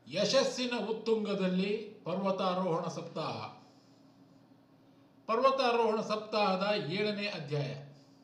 ಯಶಸ್ಸಿನ ಉತ್ತುಂಗದಲ್ಲಿ ಪರ್ವತಾರೋಹಣ ಸಪ್ತಾಹ ಪರ್ವತಾರೋಹಣ ಸಪ್ತಾಹದ ಏಳನೇ ಅಧ್ಯಾಯ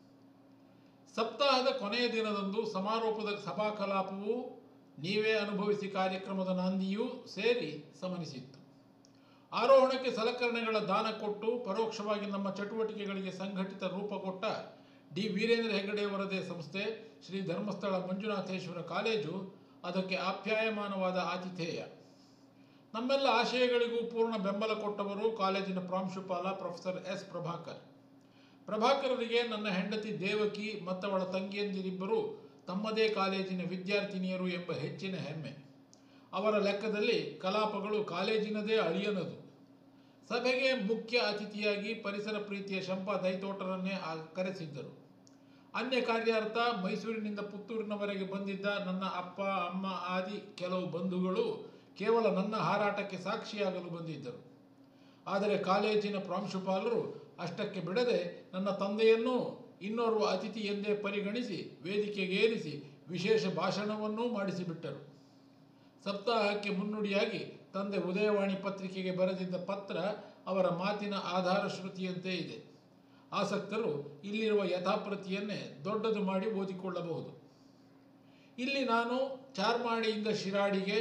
ಸಪ್ತಾಹದ ಕೊನೆಯ ದಿನದಂದು ಸಮಾರೋಪದ ಸಭಾ ಕಲಾಪವು ನೀವೇ ಅನುಭವಿಸಿ ಕಾರ್ಯಕ್ರಮದ ನಾಂದಿಯೂ ಸೇರಿ ಸಮನಿಸಿತ್ತು ಆರೋಹಣಕ್ಕೆ ಸಲಕರಣೆಗಳ ದಾನ ಕೊಟ್ಟು ಪರೋಕ್ಷವಾಗಿ ನಮ್ಮ ಚಟುವಟಿಕೆಗಳಿಗೆ ಸಂಘಟಿತ ರೂಪ ಕೊಟ್ಟ ಡಿ ವೀರೇಂದ್ರ ಹೆಗಡೆಯವರದೇ ಸಂಸ್ಥೆ ಶ್ರೀ ಧರ್ಮಸ್ಥಳ ಮಂಜುನಾಥೇಶ್ವರ ಕಾಲೇಜು ಅದಕ್ಕೆ ಆಪ್ಯಾಯಮಾನವಾದ ಆತಿಥೇಯ ನಮ್ಮೆಲ್ಲ ಆಶಯಗಳಿಗೂ ಪೂರ್ಣ ಬೆಂಬಲ ಕೊಟ್ಟವರು ಕಾಲೇಜಿನ ಪ್ರಾಂಶುಪಾಲ ಪ್ರೊಫೆಸರ್ ಎಸ್ ಪ್ರಭಾಕರ್ ಪ್ರಭಾಕರರಿಗೆ ನನ್ನ ಹೆಂಡತಿ ದೇವಕಿ ಮತ್ತವಳ ತಂಗಿಯಂದಿರಿಬ್ಬರು ತಮ್ಮದೇ ಕಾಲೇಜಿನ ವಿದ್ಯಾರ್ಥಿನಿಯರು ಎಂಬ ಹೆಚ್ಚಿನ ಹೆಮ್ಮೆ ಅವರ ಲೆಕ್ಕದಲ್ಲಿ ಕಲಾಪಗಳು ಕಾಲೇಜಿನದೇ ಅಳಿಯನದು ಸಭೆಗೆ ಮುಖ್ಯ ಅತಿಥಿಯಾಗಿ ಪರಿಸರ ಪ್ರೀತಿಯ ಶಂಪಾ ದೈತೋಟರನ್ನೇ ಆ- ಕರೆಸಿದ್ದರು ಅನ್ಯ ಕಾರ್ಯಾರ್ಥ ಮೈಸೂರಿನಿಂದ ಪುತ್ತೂರಿನವರೆಗೆ ಬಂದಿದ್ದ ನನ್ನ ಅಪ್ಪ ಅಮ್ಮ ಆದಿ ಕೆಲವು ಬಂಧುಗಳು ಕೇವಲ ನನ್ನ ಹಾರಾಟಕ್ಕೆ ಸಾಕ್ಷಿಯಾಗಲು ಬಂದಿದ್ದರು ಆದರೆ ಕಾಲೇಜಿನ ಪ್ರಾಂಶುಪಾಲರು ಅಷ್ಟಕ್ಕೆ ಬಿಡದೆ ನನ್ನ ತಂದೆಯನ್ನೂ ಇನ್ನೋರ್ವ ಅತಿಥಿ ಎಂದೇ ಪರಿಗಣಿಸಿ ವೇದಿಕೆಗೇರಿಸಿ ವಿಶೇಷ ಭಾಷಣವನ್ನೂ ಮಾಡಿಸಿಬಿಟ್ಟರು ಸಪ್ತಾಹಕ್ಕೆ ಮುನ್ನುಡಿಯಾಗಿ ತಂದೆ ಉದಯವಾಣಿ ಪತ್ರಿಕೆಗೆ ಬರೆದಿದ್ದ ಪತ್ರ ಅವರ ಮಾತಿನ ಆಧಾರ ಶ್ರುತಿಯಂತೆ ಇದೆ ಆಸಕ್ತರು ಇಲ್ಲಿರುವ ಯಥಾಪ್ರತಿಯನ್ನೇ ದೊಡ್ಡದು ಮಾಡಿ ಓದಿಕೊಳ್ಳಬಹುದು ಇಲ್ಲಿ ನಾನು ಚಾರ್ಮಾಡಿಯಿಂದ ಶಿರಾಡಿಗೆ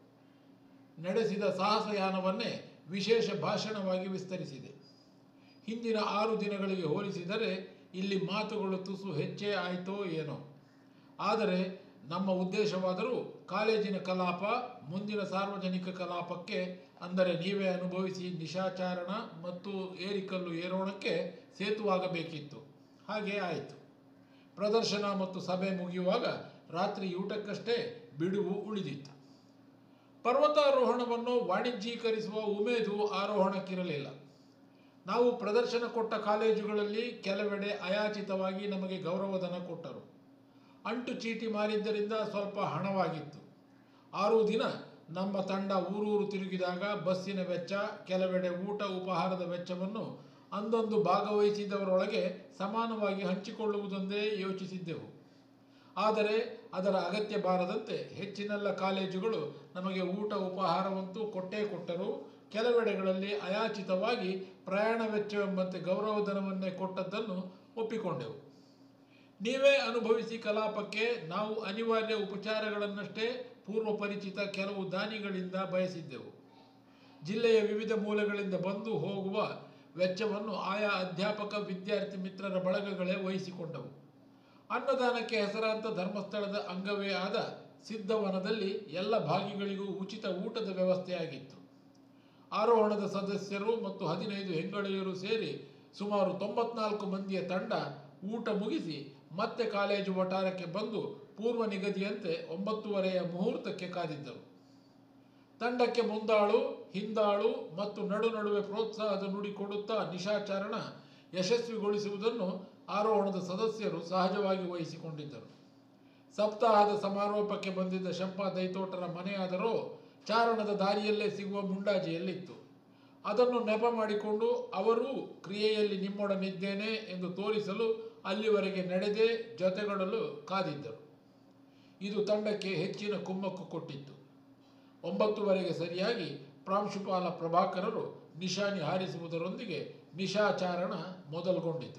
ನಡೆಸಿದ ಸಾಹಸಯಾನವನ್ನೇ ವಿಶೇಷ ಭಾಷಣವಾಗಿ ವಿಸ್ತರಿಸಿದೆ ಹಿಂದಿನ ಆರು ದಿನಗಳಿಗೆ ಹೋಲಿಸಿದರೆ ಇಲ್ಲಿ ಮಾತುಗಳು ತುಸು ಹೆಚ್ಚೇ ಆಯಿತೋ ಏನೋ ಆದರೆ ನಮ್ಮ ಉದ್ದೇಶವಾದರೂ ಕಾಲೇಜಿನ ಕಲಾಪ ಮುಂದಿನ ಸಾರ್ವಜನಿಕ ಕಲಾಪಕ್ಕೆ ಅಂದರೆ ನೀವೇ ಅನುಭವಿಸಿ ನಿಶಾಚಾರಣ ಮತ್ತು ಏರಿಕಲ್ಲು ಏರೋಣಕ್ಕೆ ಸೇತುವಾಗಬೇಕಿತ್ತು ಹಾಗೆ ಆಯಿತು ಪ್ರದರ್ಶನ ಮತ್ತು ಸಭೆ ಮುಗಿಯುವಾಗ ರಾತ್ರಿ ಊಟಕ್ಕಷ್ಟೇ ಬಿಡುವು ಉಳಿದಿತ್ತು ಪರ್ವತಾರೋಹಣವನ್ನು ವಾಣಿಜ್ಯೀಕರಿಸುವ ಉಮೇದು ಆರೋಹಣಕ್ಕಿರಲಿಲ್ಲ ನಾವು ಪ್ರದರ್ಶನ ಕೊಟ್ಟ ಕಾಲೇಜುಗಳಲ್ಲಿ ಕೆಲವೆಡೆ ಅಯಾಚಿತವಾಗಿ ನಮಗೆ ಗೌರವಧನ ಕೊಟ್ಟರು ಅಂಟು ಚೀಟಿ ಮಾರಿದ್ದರಿಂದ ಸ್ವಲ್ಪ ಹಣವಾಗಿತ್ತು ಆರು ದಿನ ನಮ್ಮ ತಂಡ ಊರೂರು ತಿರುಗಿದಾಗ ಬಸ್ಸಿನ ವೆಚ್ಚ ಕೆಲವೆಡೆ ಊಟ ಉಪಹಾರದ ವೆಚ್ಚವನ್ನು ಅಂದೊಂದು ಭಾಗವಹಿಸಿದವರೊಳಗೆ ಸಮಾನವಾಗಿ ಹಂಚಿಕೊಳ್ಳುವುದೊಂದೇ ಯೋಚಿಸಿದ್ದೆವು ಆದರೆ ಅದರ ಅಗತ್ಯ ಬಾರದಂತೆ ಹೆಚ್ಚಿನೆಲ್ಲ ಕಾಲೇಜುಗಳು ನಮಗೆ ಊಟ ಉಪಹಾರವಂತೂ ಕೊಟ್ಟೇ ಕೊಟ್ಟರು ಕೆಲವೆಡೆಗಳಲ್ಲಿ ಅಯಾಚಿತವಾಗಿ ಪ್ರಯಾಣ ವೆಚ್ಚವೆಂಬಂತೆ ಗೌರವಧನವನ್ನೇ ಕೊಟ್ಟದ್ದನ್ನು ಒಪ್ಪಿಕೊಂಡೆವು ನೀವೇ ಅನುಭವಿಸಿ ಕಲಾಪಕ್ಕೆ ನಾವು ಅನಿವಾರ್ಯ ಉಪಚಾರಗಳನ್ನಷ್ಟೇ ಪೂರ್ವ ಪರಿಚಿತ ಕೆಲವು ದಾನಿಗಳಿಂದ ಬಯಸಿದ್ದೆವು ಜಿಲ್ಲೆಯ ವಿವಿಧ ಮೂಲೆಗಳಿಂದ ಬಂದು ಹೋಗುವ ವೆಚ್ಚವನ್ನು ಆಯಾ ಅಧ್ಯಾಪಕ ವಿದ್ಯಾರ್ಥಿ ಮಿತ್ರರ ಬಳಗಗಳೇ ವಹಿಸಿಕೊಂಡವು ಅನ್ನದಾನಕ್ಕೆ ಹೆಸರಾಂತ ಧರ್ಮಸ್ಥಳದ ಅಂಗವೇ ಆದ ಸಿದ್ಧವನದಲ್ಲಿ ಎಲ್ಲ ಭಾಗಿಗಳಿಗೂ ಉಚಿತ ಊಟದ ವ್ಯವಸ್ಥೆಯಾಗಿತ್ತು ಆರೋಹಣದ ಸದಸ್ಯರು ಮತ್ತು ಹದಿನೈದು ಹೆಂಗಳೆಯರು ಸೇರಿ ಸುಮಾರು ತೊಂಬತ್ನಾಲ್ಕು ಮಂದಿಯ ತಂಡ ಊಟ ಮುಗಿಸಿ ಮತ್ತೆ ಕಾಲೇಜು ವಠಾರಕ್ಕೆ ಬಂದು ಪೂರ್ವ ನಿಗದಿಯಂತೆ ಒಂಬತ್ತುವರೆಯ ಮುಹೂರ್ತಕ್ಕೆ ಕಾದಿದ್ದರು ತಂಡಕ್ಕೆ ಮುಂದಾಳು ಹಿಂದಾಳು ಮತ್ತು ನಡು ನಡುವೆ ಪ್ರೋತ್ಸಾಹದ ನುಡಿ ಕೊಡುತ್ತಾ ನಿಶಾಚರಣ ಯಶಸ್ವಿಗೊಳಿಸುವುದನ್ನು ಆರೋಹಣದ ಸದಸ್ಯರು ಸಹಜವಾಗಿ ವಹಿಸಿಕೊಂಡಿದ್ದರು ಸಪ್ತಾಹದ ಸಮಾರೋಪಕ್ಕೆ ಬಂದಿದ್ದ ಶಂಪಾ ದೈತೋಟರ ಮನೆಯಾದರೂ ಚಾರಣದ ದಾರಿಯಲ್ಲೇ ಸಿಗುವ ಮುಂಡಾಜಿಯಲ್ಲಿತ್ತು ಅದನ್ನು ನೆಪ ಮಾಡಿಕೊಂಡು ಅವರೂ ಕ್ರಿಯೆಯಲ್ಲಿ ನಿಮ್ಮೊಡನಿದ್ದೇನೆ ಎಂದು ತೋರಿಸಲು ಅಲ್ಲಿವರೆಗೆ ನಡೆದೇ ಜೊತೆಗೊಡಲು ಕಾದಿದ್ದರು ಇದು ತಂಡಕ್ಕೆ ಹೆಚ್ಚಿನ ಕುಮ್ಮಕ್ಕು ಕೊಟ್ಟಿತ್ತು ಒಂಬತ್ತುವರೆಗೆ ಸರಿಯಾಗಿ ಪ್ರಾಂಶುಪಾಲ ಪ್ರಭಾಕರರು ನಿಶಾನಿ ಹಾರಿಸುವುದರೊಂದಿಗೆ ನಿಶಾಚಾರಣ ಮೊದಲುಗೊಂಡಿತು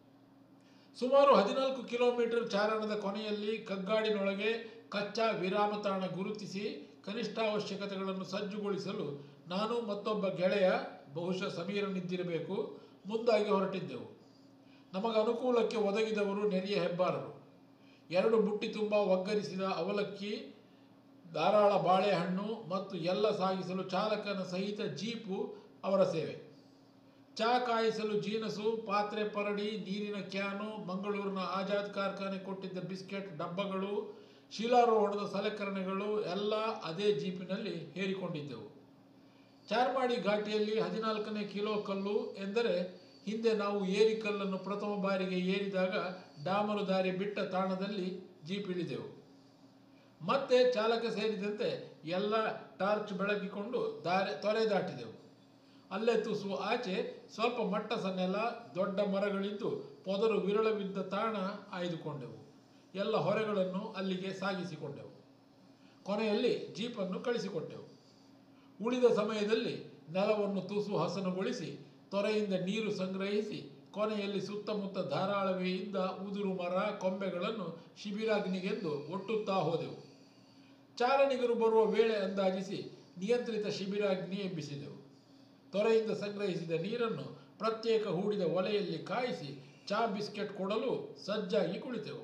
ಸುಮಾರು ಹದಿನಾಲ್ಕು ಕಿಲೋಮೀಟರ್ ಚಾರಣದ ಕೊನೆಯಲ್ಲಿ ಕಗ್ಗಾಡಿನೊಳಗೆ ಕಚ್ಚಾ ವಿರಾಮ ತಾಣ ಗುರುತಿಸಿ ಕನಿಷ್ಠಾವಶ್ಯಕತೆಗಳನ್ನು ಸಜ್ಜುಗೊಳಿಸಲು ನಾನು ಮತ್ತೊಬ್ಬ ಗೆಳೆಯ ಬಹುಶಃ ಸಮೀರನಿದ್ದಿರಬೇಕು ಮುಂದಾಗಿ ಹೊರಟಿದ್ದೆವು ನಮಗೆ ಅನುಕೂಲಕ್ಕೆ ಒದಗಿದವರು ನೆರೆಯ ಹೆಬ್ಬಾರರು ಎರಡು ಬುಟ್ಟಿ ತುಂಬ ಒಗ್ಗರಿಸಿದ ಅವಲಕ್ಕಿ ಧಾರಾಳ ಬಾಳೆಹಣ್ಣು ಮತ್ತು ಎಲ್ಲ ಸಾಗಿಸಲು ಚಾಲಕನ ಸಹಿತ ಜೀಪು ಅವರ ಸೇವೆ ಚಾ ಕಾಯಿಸಲು ಜೀನಸು ಪಾತ್ರೆ ಪರಡಿ ನೀರಿನ ಕ್ಯಾನು ಮಂಗಳೂರಿನ ಆಜಾದ್ ಕಾರ್ಖಾನೆ ಕೊಟ್ಟಿದ್ದ ಬಿಸ್ಕೆಟ್ ಡಬ್ಬಗಳು ಶಿಲಾರೋಹಣದ ಸಲಕರಣೆಗಳು ಎಲ್ಲ ಅದೇ ಜೀಪಿನಲ್ಲಿ ಹೇರಿಕೊಂಡಿದ್ದೆವು ಚಾರ್ಮಾಡಿ ಘಾಟಿಯಲ್ಲಿ ಹದಿನಾಲ್ಕನೇ ಕಿಲೋ ಕಲ್ಲು ಎಂದರೆ ಹಿಂದೆ ನಾವು ಏರಿಕಲ್ಲನ್ನು ಪ್ರಥಮ ಬಾರಿಗೆ ಏರಿದಾಗ ಡಾಮರು ದಾರಿ ಬಿಟ್ಟ ತಾಣದಲ್ಲಿ ಜೀಪ್ ಇಳಿದೆವು ಮತ್ತೆ ಚಾಲಕ ಸೇರಿದಂತೆ ಎಲ್ಲ ಟಾರ್ಚ್ ಬೆಳಗಿಕೊಂಡು ದಾರಿ ತೊರೆ ದಾಟಿದೆವು ಅಲ್ಲೇ ತುಸು ಆಚೆ ಸ್ವಲ್ಪ ಮಟ್ಟಸ ನೆಲ ದೊಡ್ಡ ಮರಗಳಿದ್ದು ಪೊದರು ವಿರಳವಿದ್ದ ತಾಣ ಆಯ್ದುಕೊಂಡೆವು ಎಲ್ಲ ಹೊರೆಗಳನ್ನು ಅಲ್ಲಿಗೆ ಸಾಗಿಸಿಕೊಂಡೆವು ಕೊನೆಯಲ್ಲಿ ಜೀಪನ್ನು ಕಳಿಸಿಕೊಟ್ಟೆವು ಉಳಿದ ಸಮಯದಲ್ಲಿ ನೆಲವನ್ನು ತುಸು ಹಸನುಗೊಳಿಸಿ ತೊರೆಯಿಂದ ನೀರು ಸಂಗ್ರಹಿಸಿ ಕೊನೆಯಲ್ಲಿ ಸುತ್ತಮುತ್ತ ಧಾರಾಳವೆಯಿಂದ ಉದುರು ಮರ ಕೊಂಬೆಗಳನ್ನು ಶಿಬಿರಾಗ್ನಿಗೆಂದು ಒಟ್ಟುತ್ತಾ ಹೋದೆವು ಚಾರಣಿಗರು ಬರುವ ವೇಳೆ ಅಂದಾಜಿಸಿ ನಿಯಂತ್ರಿತ ಶಿಬಿರಾಗ್ನಿ ಎಬ್ಬಿಸಿದೆವು ತೊರೆಯಿಂದ ಸಂಗ್ರಹಿಸಿದ ನೀರನ್ನು ಪ್ರತ್ಯೇಕ ಹೂಡಿದ ಒಲೆಯಲ್ಲಿ ಕಾಯಿಸಿ ಚಾ ಬಿಸ್ಕೆಟ್ ಕೊಡಲು ಸಜ್ಜಾಗಿ ಕುಳಿತೆವು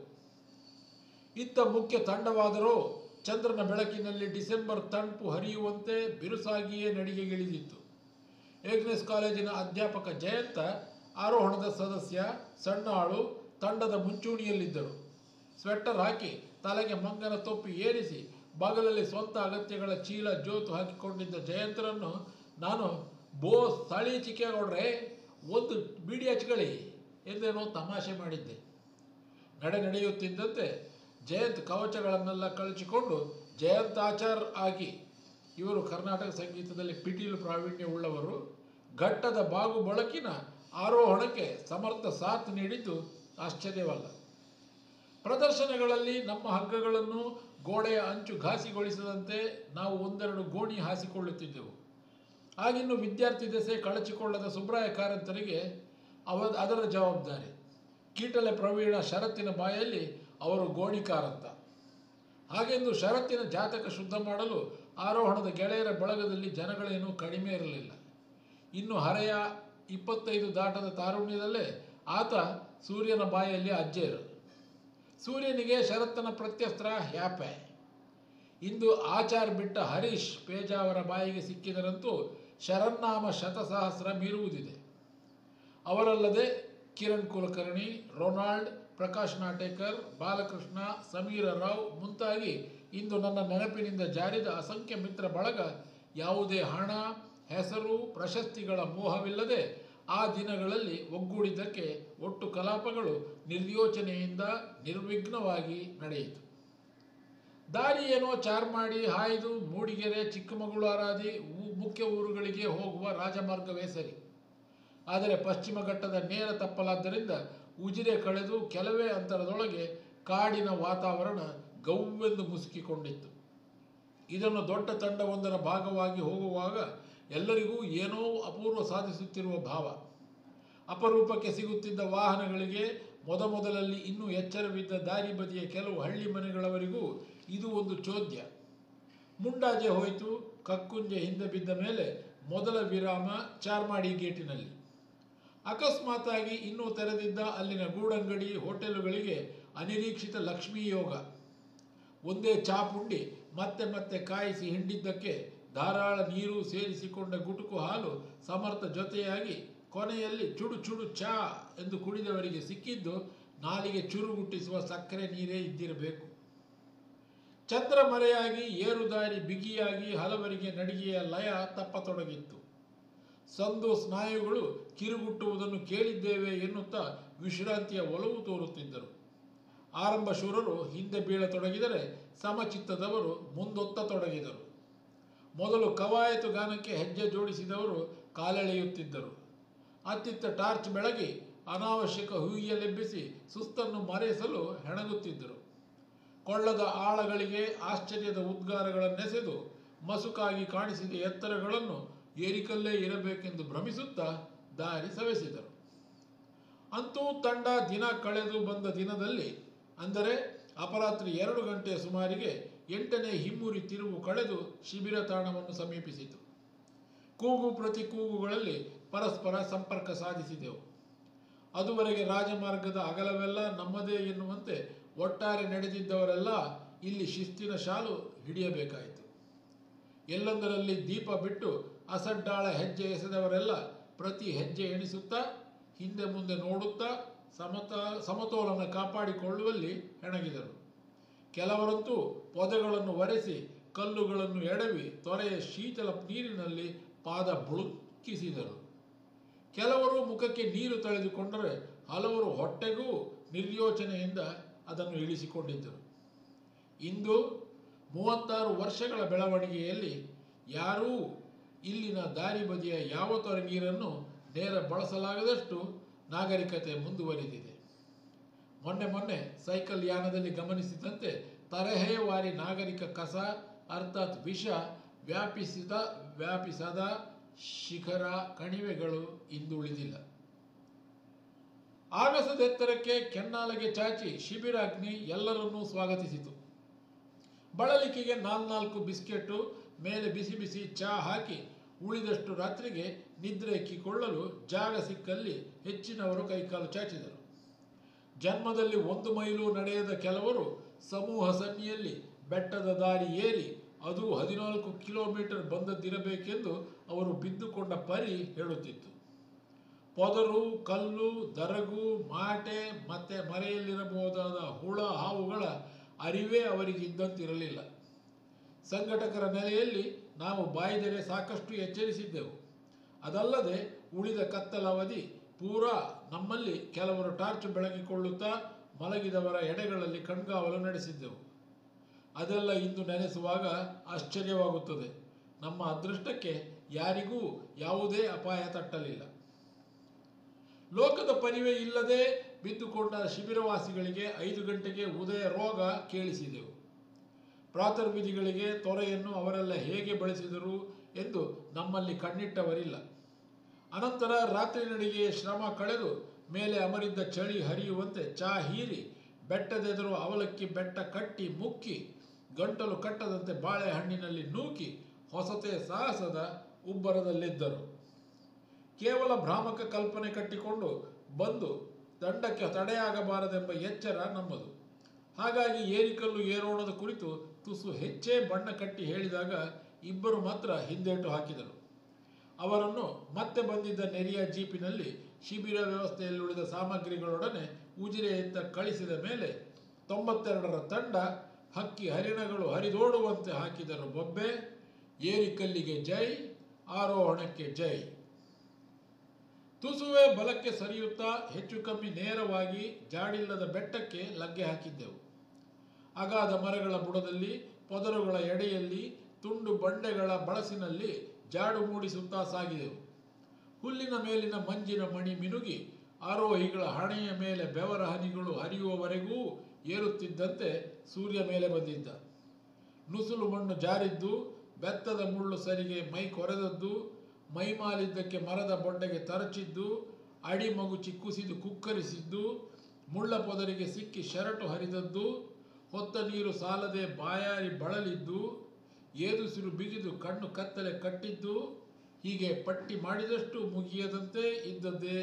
ಇತ್ತ ಮುಖ್ಯ ತಂಡವಾದರೂ ಚಂದ್ರನ ಬೆಳಕಿನಲ್ಲಿ ಡಿಸೆಂಬರ್ ತಂಪು ಹರಿಯುವಂತೆ ಬಿರುಸಾಗಿಯೇ ನಡಿಗೆಗಿಳಿದಿತ್ತು ಏಗ್ನೆಸ್ ಕಾಲೇಜಿನ ಅಧ್ಯಾಪಕ ಜಯಂತ ಆರೋಹಣದ ಸದಸ್ಯ ಸಣ್ಣಾಳು ತಂಡದ ಮುಂಚೂಣಿಯಲ್ಲಿದ್ದರು ಸ್ವೆಟ್ಟರ್ ಹಾಕಿ ತಲೆಗೆ ಮಂಗನ ತೊಪ್ಪಿ ಏರಿಸಿ ಬಗಲಲ್ಲಿ ಸ್ವಂತ ಅಗತ್ಯಗಳ ಚೀಲ ಜೋತು ಹಾಕಿಕೊಂಡಿದ್ದ ಜಯಂತರನ್ನು ನಾನು ಬೋಸ್ ತಳಿ ಚಿಕ್ಕೇಗೌಡ್ರೆ ಒಂದು ಬಿಡಿ ಹಚ್ಕೊಳ್ಳಿ ಎಂದೇನೋ ತಮಾಷೆ ಮಾಡಿದ್ದೆ ನಡೆ ನಡೆಯುತ್ತಿದ್ದಂತೆ ಜಯಂತ್ ಕವಚಗಳನ್ನೆಲ್ಲ ಕಳಚಿಕೊಂಡು ಜಯಂತಾಚಾರ್ ಆಗಿ ಇವರು ಕರ್ನಾಟಕ ಸಂಗೀತದಲ್ಲಿ ಪಿಟೀಲು ಪ್ರಾವೀಣ್ಯವುಳ್ಳವರು ಘಟ್ಟದ ಬಾಗು ಬಳಕಿನ ಆರೋಹಣಕ್ಕೆ ಸಮರ್ಥ ಸಾಥ್ ನೀಡಿದ್ದು ಆಶ್ಚರ್ಯವಲ್ಲ ಪ್ರದರ್ಶನಗಳಲ್ಲಿ ನಮ್ಮ ಹಗ್ಗಗಳನ್ನು ಗೋಡೆಯ ಅಂಚು ಘಾಸಿಗೊಳಿಸದಂತೆ ನಾವು ಒಂದೆರಡು ಗೋಣಿ ಹಾಸಿಕೊಳ್ಳುತ್ತಿದ್ದೆವು ಆಗಿನ್ನು ವಿದ್ಯಾರ್ಥಿ ದೆಸೆ ಕಳಚಿಕೊಳ್ಳದ ಸುಬ್ರಾಯ ಕಾರಂತರಿಗೆ ಅವ ಅದರ ಜವಾಬ್ದಾರಿ ಕೀಟಲೆ ಪ್ರವೀಣ ಷರತ್ತಿನ ಬಾಯಲ್ಲಿ ಅವರು ಗೋಣಿಕಾರಂತ ಹಾಗೆಂದು ಷರತ್ತಿನ ಜಾತಕ ಶುದ್ಧ ಮಾಡಲು ಆರೋಹಣದ ಗೆಳೆಯರ ಬಳಗದಲ್ಲಿ ಜನಗಳೇನೂ ಕಡಿಮೆ ಇರಲಿಲ್ಲ ಇನ್ನು ಹರೆಯ ಇಪ್ಪತ್ತೈದು ದಾಟದ ತಾರುಣ್ಯದಲ್ಲೇ ಆತ ಸೂರ್ಯನ ಬಾಯಲ್ಲಿ ಅಜ್ಜೇರು ಸೂರ್ಯನಿಗೆ ಶರತ್ತನ ಪ್ರತ್ಯಸ್ತ್ರ ಹ್ಯಾಪೆ ಇಂದು ಆಚಾರ್ ಬಿಟ್ಟ ಹರೀಶ್ ಪೇಜಾವರ ಬಾಯಿಗೆ ಸಿಕ್ಕಿದರಂತೂ ಶರನ್ನಾಮ ಶತಸಹಸ್ರ ಮೀರುವುದಿದೆ ಅವರಲ್ಲದೆ ಕಿರಣ್ ಕುಲಕರ್ಣಿ ರೊನಾಲ್ಡ್ ಪ್ರಕಾಶ್ ನಾಟೇಕರ್ ಬಾಲಕೃಷ್ಣ ಸಮೀರ ರಾವ್ ಮುಂತಾಗಿ ಇಂದು ನನ್ನ ನೆನಪಿನಿಂದ ಜಾರಿದ ಅಸಂಖ್ಯ ಮಿತ್ರ ಬಳಗ ಯಾವುದೇ ಹಣ ಹೆಸರು ಪ್ರಶಸ್ತಿಗಳ ಮೋಹವಿಲ್ಲದೆ ಆ ದಿನಗಳಲ್ಲಿ ಒಗ್ಗೂಡಿದ್ದಕ್ಕೆ ಒಟ್ಟು ಕಲಾಪಗಳು ನಿರ್ಯೋಚನೆಯಿಂದ ನಿರ್ವಿಘ್ನವಾಗಿ ನಡೆಯಿತು ದಾರಿ ಏನೋ ಚಾರ್ಮಾಡಿ ಹಾಯ್ದು ಮೂಡಿಗೆರೆ ಚಿಕ್ಕಮಗಳೂರಾದಿ ಊ- ಮುಖ್ಯ ಊರುಗಳಿಗೆ ಹೋಗುವ ರಾಜಮಾರ್ಗವೇ ಸರಿ ಆದರೆ ಪಶ್ಚಿಮ ಘಟ್ಟದ ನೇರ ತಪ್ಪಲಾದ್ದರಿಂದ ಉಜಿರೆ ಕಳೆದು ಕೆಲವೇ ಅಂತರದೊಳಗೆ ಕಾಡಿನ ವಾತಾವರಣ ಗವ್ವೆಂದು ಮುಸುಕಿಕೊಂಡಿತ್ತು ಇದನ್ನು ದೊಡ್ಡ ತಂಡವೊಂದರ ಭಾಗವಾಗಿ ಹೋಗುವಾಗ ಎಲ್ಲರಿಗೂ ಏನೋ ಅಪೂರ್ವ ಸಾಧಿಸುತ್ತಿರುವ ಭಾವ ಅಪರೂಪಕ್ಕೆ ಸಿಗುತ್ತಿದ್ದ ವಾಹನಗಳಿಗೆ ಮೊದಮೊದಲಲ್ಲಿ ಇನ್ನೂ ಎಚ್ಚರವಿದ್ದ ದಾರಿ ಬದಿಯ ಕೆಲವು ಹಳ್ಳಿ ಮನೆಗಳವರಿಗೂ ಇದು ಒಂದು ಚೋದ್ಯ ಮುಂಡಾಜೆ ಹೋಯಿತು ಕಕ್ಕುಂಜೆ ಹಿಂದೆ ಬಿದ್ದ ಮೇಲೆ ಮೊದಲ ವಿರಾಮ ಚಾರ್ಮಾಡಿ ಗೇಟಿನಲ್ಲಿ ಅಕಸ್ಮಾತಾಗಿ ಇನ್ನೂ ತೆರೆದಿದ್ದ ಅಲ್ಲಿನ ಗೂಡಂಗಡಿ ಹೋಟೆಲುಗಳಿಗೆ ಅನಿರೀಕ್ಷಿತ ಲಕ್ಷ್ಮೀ ಯೋಗ ಒಂದೇ ಚಾ ಪುಂಡಿ ಮತ್ತೆ ಮತ್ತೆ ಕಾಯಿಸಿ ಹಿಂಡಿದ್ದಕ್ಕೆ ಧಾರಾಳ ನೀರು ಸೇರಿಸಿಕೊಂಡ ಗುಟುಕು ಹಾಲು ಸಮರ್ಥ ಜೊತೆಯಾಗಿ ಕೊನೆಯಲ್ಲಿ ಚುಡು ಚುಡು ಚಾ ಎಂದು ಕುಡಿದವರಿಗೆ ಸಿಕ್ಕಿದ್ದು ನಾಲಿಗೆ ಚುರುಗುಟ್ಟಿಸುವ ಸಕ್ಕರೆ ನೀರೇ ಇದ್ದಿರಬೇಕು ಚಂದ್ರ ಮರೆಯಾಗಿ ಏರುದಾರಿ ಬಿಗಿಯಾಗಿ ಹಲವರಿಗೆ ನಡಿಗೆಯ ಲಯ ತಪ್ಪತೊಡಗಿತ್ತು ಸಂದು ಸ್ನಾಯುಗಳು ಕಿರುಗುಟ್ಟುವುದನ್ನು ಕೇಳಿದ್ದೇವೆ ಎನ್ನುತ್ತಾ ವಿಶ್ರಾಂತಿಯ ಒಲವು ತೋರುತ್ತಿದ್ದರು ಆರಂಭ ಶೂರರು ಹಿಂದೆ ಬೀಳತೊಡಗಿದರೆ ಸಮಚಿತ್ತದವರು ಮುಂದೊತ್ತತೊಡಗಿದರು ಮೊದಲು ಕವಾಯತು ಗಾನಕ್ಕೆ ಹೆಜ್ಜೆ ಜೋಡಿಸಿದವರು ಕಾಲೆಳೆಯುತ್ತಿದ್ದರು ಅತ್ತಿತ್ತ ಟಾರ್ಚ್ ಬೆಳಗಿ ಅನಾವಶ್ಯಕ ಹುಯ್ಯಲೆಬ್ಬಿಸಿ ಸುಸ್ತನ್ನು ಮರೆಸಲು ಹೆಣಗುತ್ತಿದ್ದರು ಕೊಳ್ಳದ ಆಳಗಳಿಗೆ ಆಶ್ಚರ್ಯದ ಉದ್ಗಾರಗಳನ್ನೆಸೆದು ಮಸುಕಾಗಿ ಕಾಣಿಸಿದ ಎತ್ತರಗಳನ್ನು ಏರಿಕಲ್ಲೇ ಇರಬೇಕೆಂದು ಭ್ರಮಿಸುತ್ತಾ ದಾರಿ ಸವೆಸಿದರು ಅಂತೂ ತಂಡ ದಿನ ಕಳೆದು ಬಂದ ದಿನದಲ್ಲಿ ಅಂದರೆ ಅಪರಾತ್ರಿ ಎರಡು ಗಂಟೆಯ ಸುಮಾರಿಗೆ ಎಂಟನೇ ಹಿಮ್ಮುರಿ ತಿರುವು ಕಳೆದು ಶಿಬಿರ ತಾಣವನ್ನು ಸಮೀಪಿಸಿತು ಕೂಗು ಪ್ರತಿ ಕೂಗುಗಳಲ್ಲಿ ಪರಸ್ಪರ ಸಂಪರ್ಕ ಸಾಧಿಸಿದೆವು ಅದುವರೆಗೆ ರಾಜಮಾರ್ಗದ ಅಗಲವೆಲ್ಲ ನಮ್ಮದೇ ಎನ್ನುವಂತೆ ಒಟ್ಟಾರೆ ನಡೆದಿದ್ದವರೆಲ್ಲ ಇಲ್ಲಿ ಶಿಸ್ತಿನ ಶಾಲು ಹಿಡಿಯಬೇಕಾಯಿತು ಎಲ್ಲೊಂದರಲ್ಲಿ ದೀಪ ಬಿಟ್ಟು ಅಸಡ್ಡಾಳ ಹೆಜ್ಜೆ ಎಸೆದವರೆಲ್ಲ ಪ್ರತಿ ಹೆಜ್ಜೆ ಎಣಿಸುತ್ತಾ ಹಿಂದೆ ಮುಂದೆ ನೋಡುತ್ತಾ ಸಮತ ಸಮತೋಲನ ಕಾಪಾಡಿಕೊಳ್ಳುವಲ್ಲಿ ಹೆಣಗಿದರು ಕೆಲವರಂತೂ ಪೊದೆಗಳನ್ನು ಒರೆಸಿ ಕಲ್ಲುಗಳನ್ನು ಎಡವಿ ತೊರೆಯ ಶೀತಲ ನೀರಿನಲ್ಲಿ ಪಾದ ಬುಳುಕಿಸಿದರು ಕೆಲವರು ಮುಖಕ್ಕೆ ನೀರು ತಳೆದುಕೊಂಡರೆ ಹಲವರು ಹೊಟ್ಟೆಗೂ ನಿರ್ಯೋಚನೆಯಿಂದ ಅದನ್ನು ಇಳಿಸಿಕೊಂಡಿದ್ದರು ಇಂದು ಮೂವತ್ತಾರು ವರ್ಷಗಳ ಬೆಳವಣಿಗೆಯಲ್ಲಿ ಯಾರೂ ಇಲ್ಲಿನ ದಾರಿ ಬದಿಯ ಯಾವ ತೊರೆ ನೀರನ್ನು ನೇರ ಬಳಸಲಾಗದಷ್ಟು ನಾಗರಿಕತೆ ಮುಂದುವರಿದಿದೆ ಮೊನ್ನೆ ಮೊನ್ನೆ ಸೈಕಲ್ ಯಾನದಲ್ಲಿ ಗಮನಿಸಿದಂತೆ ತರಹೇವಾರಿ ನಾಗರಿಕ ಕಸ ಅರ್ಥಾತ್ ವಿಷ ವ್ಯಾಪಿಸಿದ ವ್ಯಾಪಿಸದ ಶಿಖರ ಕಣಿವೆಗಳು ಇಂದುಳಿದಿಲ್ಲ ಆಗಸದೆತ್ತರಕ್ಕೆ ಕೆನ್ನಾಲಗೆ ಚಾಚಿ ಶಿಬಿರಾಗ್ನಿ ಎಲ್ಲರನ್ನೂ ಸ್ವಾಗತಿಸಿತು ಬಳಲಿಕೆಗೆ ನಾಲ್ನಾಲ್ಕು ಬಿಸ್ಕೆಟ್ಟು ಮೇಲೆ ಬಿಸಿ ಬಿಸಿ ಚಹಾ ಹಾಕಿ ಉಳಿದಷ್ಟು ರಾತ್ರಿಗೆ ನಿದ್ರೆ ಎಕ್ಕಿಕೊಳ್ಳಲು ಜಾಗ ಸಿಕ್ಕಲ್ಲಿ ಹೆಚ್ಚಿನವರು ಕೈಕಾಲು ಚಾಚಿದರು ಜನ್ಮದಲ್ಲಿ ಒಂದು ಮೈಲು ನಡೆಯದ ಕೆಲವರು ಸಮೂಹ ಸನ್ನಿಯಲ್ಲಿ ಬೆಟ್ಟದ ದಾರಿ ಏರಿ ಅದು ಹದಿನಾಲ್ಕು ಕಿಲೋಮೀಟರ್ ಬಂದದ್ದಿರಬೇಕೆಂದು ಅವರು ಬಿದ್ದುಕೊಂಡ ಪರಿ ಹೇಳುತ್ತಿತ್ತು ಪೊದರು ಕಲ್ಲು ದರಗು ಮಾಟೆ ಮತ್ತೆ ಮರೆಯಲ್ಲಿರಬಹುದಾದ ಹುಳ ಹಾವುಗಳ ಅರಿವೇ ಅವರಿಗಿದ್ದಂತಿರಲಿಲ್ಲ ಸಂಘಟಕರ ನೆಲೆಯಲ್ಲಿ ನಾವು ಬಾಯಿದರೆ ಸಾಕಷ್ಟು ಎಚ್ಚರಿಸಿದ್ದೆವು ಅದಲ್ಲದೆ ಉಳಿದ ಕತ್ತಲವಧಿ ಪೂರಾ ನಮ್ಮಲ್ಲಿ ಕೆಲವರು ಟಾರ್ಚ್ ಬೆಳಗಿಕೊಳ್ಳುತ್ತಾ ಮಲಗಿದವರ ಎಡೆಗಳಲ್ಲಿ ಕಣ್ಗಾವಲು ನಡೆಸಿದ್ದೆವು ಅದೆಲ್ಲ ಇಂದು ನೆನೆಸುವಾಗ ಆಶ್ಚರ್ಯವಾಗುತ್ತದೆ ನಮ್ಮ ಅದೃಷ್ಟಕ್ಕೆ ಯಾರಿಗೂ ಯಾವುದೇ ಅಪಾಯ ತಟ್ಟಲಿಲ್ಲ ಲೋಕದ ಪರಿವೆ ಇಲ್ಲದೆ ಬಿದ್ದುಕೊಂಡ ಶಿಬಿರವಾಸಿಗಳಿಗೆ ಐದು ಗಂಟೆಗೆ ಉದಯ ರೋಗ ಕೇಳಿಸಿದೆವು ಪ್ರಾತರ್ವಿಧಿಗಳಿಗೆ ತೊರೆಯನ್ನು ಅವರೆಲ್ಲ ಹೇಗೆ ಬಳಸಿದರು ಎಂದು ನಮ್ಮಲ್ಲಿ ಕಣ್ಣಿಟ್ಟವರಿಲ್ಲ ಅನಂತರ ರಾತ್ರಿ ನಡಿಗೆ ಶ್ರಮ ಕಳೆದು ಮೇಲೆ ಅಮರಿದ್ದ ಚಳಿ ಹರಿಯುವಂತೆ ಚಾ ಹೀರಿ ಬೆಟ್ಟದೆದುರು ಅವಲಕ್ಕಿ ಬೆಟ್ಟ ಕಟ್ಟಿ ಮುಕ್ಕಿ ಗಂಟಲು ಕಟ್ಟದಂತೆ ಬಾಳೆಹಣ್ಣಿನಲ್ಲಿ ನೂಕಿ ಹೊಸತೆ ಸಾಹಸದ ಉಬ್ಬರದಲ್ಲಿದ್ದರು ಕೇವಲ ಭ್ರಾಮಕ ಕಲ್ಪನೆ ಕಟ್ಟಿಕೊಂಡು ಬಂದು ದಂಡಕ್ಕೆ ತಡೆಯಾಗಬಾರದೆಂಬ ಎಚ್ಚರ ನಮ್ಮದು ಹಾಗಾಗಿ ಏರಿಕಲ್ಲು ಏರೋಣದ ಕುರಿತು ತುಸು ಹೆಚ್ಚೇ ಬಣ್ಣ ಕಟ್ಟಿ ಹೇಳಿದಾಗ ಇಬ್ಬರು ಮಾತ್ರ ಹಿಂದೇಟು ಹಾಕಿದರು ಅವರನ್ನು ಮತ್ತೆ ಬಂದಿದ್ದ ನೆರಿಯ ಜೀಪಿನಲ್ಲಿ ಶಿಬಿರ ವ್ಯವಸ್ಥೆಯಲ್ಲಿ ಉಳಿದ ಸಾಮಗ್ರಿಗಳೊಡನೆ ಉಜಿರೆಯತ್ತ ಕಳಿಸಿದ ಮೇಲೆ ತೊಂಬತ್ತೆರಡರ ತಂಡ ಹಕ್ಕಿ ಹರಿಣಗಳು ಹರಿದೋಡುವಂತೆ ಹಾಕಿದರು ಬೊಬ್ಬೆ ಏರಿಕಲ್ಲಿಗೆ ಜೈ ಆರೋಹಣಕ್ಕೆ ಜೈ ತುಸುವೆ ಬಲಕ್ಕೆ ಸರಿಯುತ್ತಾ ಹೆಚ್ಚು ಕಮ್ಮಿ ನೇರವಾಗಿ ಜಾಡಿಲ್ಲದ ಬೆಟ್ಟಕ್ಕೆ ಲಗ್ಗೆ ಹಾಕಿದ್ದೆವು ಅಗಾಧ ಮರಗಳ ಬುಡದಲ್ಲಿ ಪೊದರುಗಳ ಎಡೆಯಲ್ಲಿ ತುಂಡು ಬಂಡೆಗಳ ಬಳಸಿನಲ್ಲಿ ಜಾಡು ಮೂಡಿಸುತ್ತಾ ಸಾಗಿದೆವು ಹುಲ್ಲಿನ ಮೇಲಿನ ಮಂಜಿನ ಮಣಿ ಮಿನುಗಿ ಆರೋಹಿಗಳ ಹಣೆಯ ಮೇಲೆ ಬೆವರ ಹನಿಗಳು ಹರಿಯುವವರೆಗೂ ಏರುತ್ತಿದ್ದಂತೆ ಸೂರ್ಯ ಮೇಲೆ ಬಂದಿದ್ದ ನುಸುಲು ಮಣ್ಣು ಜಾರಿದ್ದು ಬೆತ್ತದ ಮುಳ್ಳು ಸರಿಗೆ ಮೈ ಕೊರೆದದ್ದು ಮೈಮಾಲಿದ್ದಕ್ಕೆ ಮರದ ಬೊಡ್ಡೆಗೆ ತರಚಿದ್ದು ಅಡಿ ಮಗುಚಿ ಕುಸಿದು ಕುಕ್ಕರಿಸಿದ್ದು ಮುಳ್ಳ ಪೊದರಿಗೆ ಸಿಕ್ಕಿ ಶರಟು ಹರಿದದ್ದು ಹೊತ್ತ ನೀರು ಸಾಲದೆ ಬಾಯಾರಿ ಬಳಲಿದ್ದು ಏದುಸಿರು ಬಿಗಿದು ಕಣ್ಣು ಕತ್ತಲೆ ಕಟ್ಟಿದ್ದು ಹೀಗೆ ಪಟ್ಟಿ ಮಾಡಿದಷ್ಟು ಮುಗಿಯದಂತೆ ಇದ್ದದ್ದೇ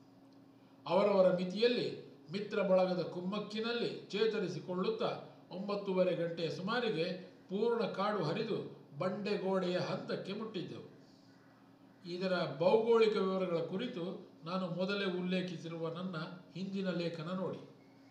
ಅವರವರ ಮಿತಿಯಲ್ಲಿ ಮಿತ್ರ ಬಳಗದ ಕುಮ್ಮಕ್ಕಿನಲ್ಲಿ ಚೇತರಿಸಿಕೊಳ್ಳುತ್ತಾ ಒಂಬತ್ತೂವರೆ ಗಂಟೆಯ ಸುಮಾರಿಗೆ ಪೂರ್ಣ ಕಾಡು ಹರಿದು ಬಂಡೆಗೋಡೆಯ ಹಂತಕ್ಕೆ ಮುಟ್ಟಿದ್ದೆವು ಇದರ ಭೌಗೋಳಿಕ ವಿವರಗಳ ಕುರಿತು ನಾನು ಮೊದಲೇ ಉಲ್ಲೇಖಿಸಿರುವ ನನ್ನ ಹಿಂದಿನ ಲೇಖನ ನೋಡಿ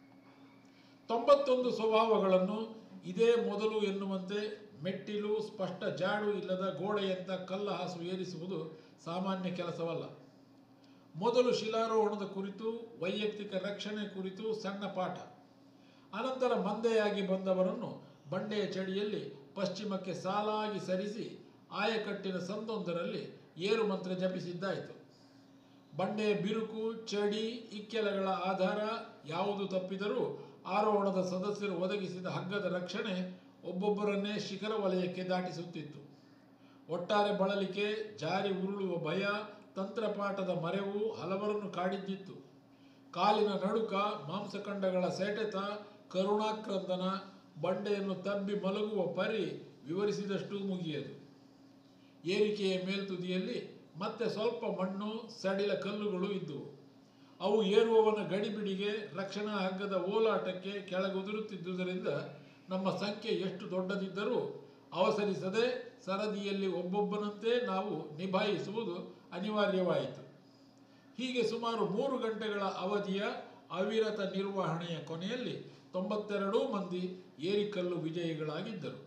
ತೊಂಬತ್ತೊಂದು ಸ್ವಭಾವಗಳನ್ನು ಇದೇ ಮೊದಲು ಎನ್ನುವಂತೆ ಮೆಟ್ಟಿಲು ಸ್ಪಷ್ಟ ಜಾಡು ಇಲ್ಲದ ಗೋಡೆಯಂತ ಕಲ್ಲ ಹಾಸು ಏರಿಸುವುದು ಸಾಮಾನ್ಯ ಕೆಲಸವಲ್ಲ ಮೊದಲು ಶಿಲಾರೋಹಣದ ಕುರಿತು ವೈಯಕ್ತಿಕ ರಕ್ಷಣೆ ಕುರಿತು ಸಣ್ಣ ಪಾಠ ಅನಂತರ ಮಂದೆಯಾಗಿ ಬಂದವರನ್ನು ಬಂಡೆಯ ಚಡಿಯಲ್ಲಿ ಪಶ್ಚಿಮಕ್ಕೆ ಸಾಲಾಗಿ ಸರಿಸಿ ಆಯಕಟ್ಟಿನ ಸಂದೊಂದರಲ್ಲಿ ಏರು ಮಂತ್ರ ಜಪಿಸಿದ್ದಾಯಿತು ಬಂಡೆಯ ಬಿರುಕು ಚಡಿ ಇಕ್ಕೆಲಗಳ ಆಧಾರ ಯಾವುದು ತಪ್ಪಿದರೂ ಆರೋಹಣದ ಸದಸ್ಯರು ಒದಗಿಸಿದ ಹಗ್ಗದ ರಕ್ಷಣೆ ಒಬ್ಬೊಬ್ಬರನ್ನೇ ಶಿಖರ ವಲಯಕ್ಕೆ ದಾಟಿಸುತ್ತಿತ್ತು ಒಟ್ಟಾರೆ ಬಳಲಿಕೆ ಜಾರಿ ಉರುಳುವ ಭಯ ತಂತ್ರಪಾಠದ ಮರೆವು ಹಲವರನ್ನು ಕಾಡಿದ್ದಿತ್ತು ಕಾಲಿನ ನಡುಕ ಮಾಂಸಖಂಡಗಳ ಸೆಟೆತ ಕರುಣಾಕ್ರಂದನ ಬಂಡೆಯನ್ನು ತಬ್ಬಿ ಮಲಗುವ ಪರಿ ವಿವರಿಸಿದಷ್ಟೂ ಮುಗಿಯದು ಏರಿಕೆಯ ಮೇಲ್ತುದಿಯಲ್ಲಿ ಮತ್ತೆ ಸ್ವಲ್ಪ ಮಣ್ಣು ಸಡಿಲ ಕಲ್ಲುಗಳು ಇದ್ದುವು ಅವು ಏರುವವನ ಗಡಿಬಿಡಿಗೆ ರಕ್ಷಣಾ ಹಗ್ಗದ ಓಲಾಟಕ್ಕೆ ಕೆಳಗುದುರುತ್ತಿದ್ದುದರಿಂದ ನಮ್ಮ ಸಂಖ್ಯೆ ಎಷ್ಟು ದೊಡ್ಡದಿದ್ದರೂ ಅವಸರಿಸದೆ ಸರದಿಯಲ್ಲಿ ಒಬ್ಬೊಬ್ಬನಂತೆ ನಾವು ನಿಭಾಯಿಸುವುದು ಅನಿವಾರ್ಯವಾಯಿತು ಹೀಗೆ ಸುಮಾರು ಮೂರು ಗಂಟೆಗಳ ಅವಧಿಯ ಅವಿರತ ನಿರ್ವಹಣೆಯ ಕೊನೆಯಲ್ಲಿ ತೊಂಬತ್ತೆರಡೂ ಮಂದಿ ಏರಿಕಲ್ಲು ವಿಜಯಿಗಳಾಗಿದ್ದರು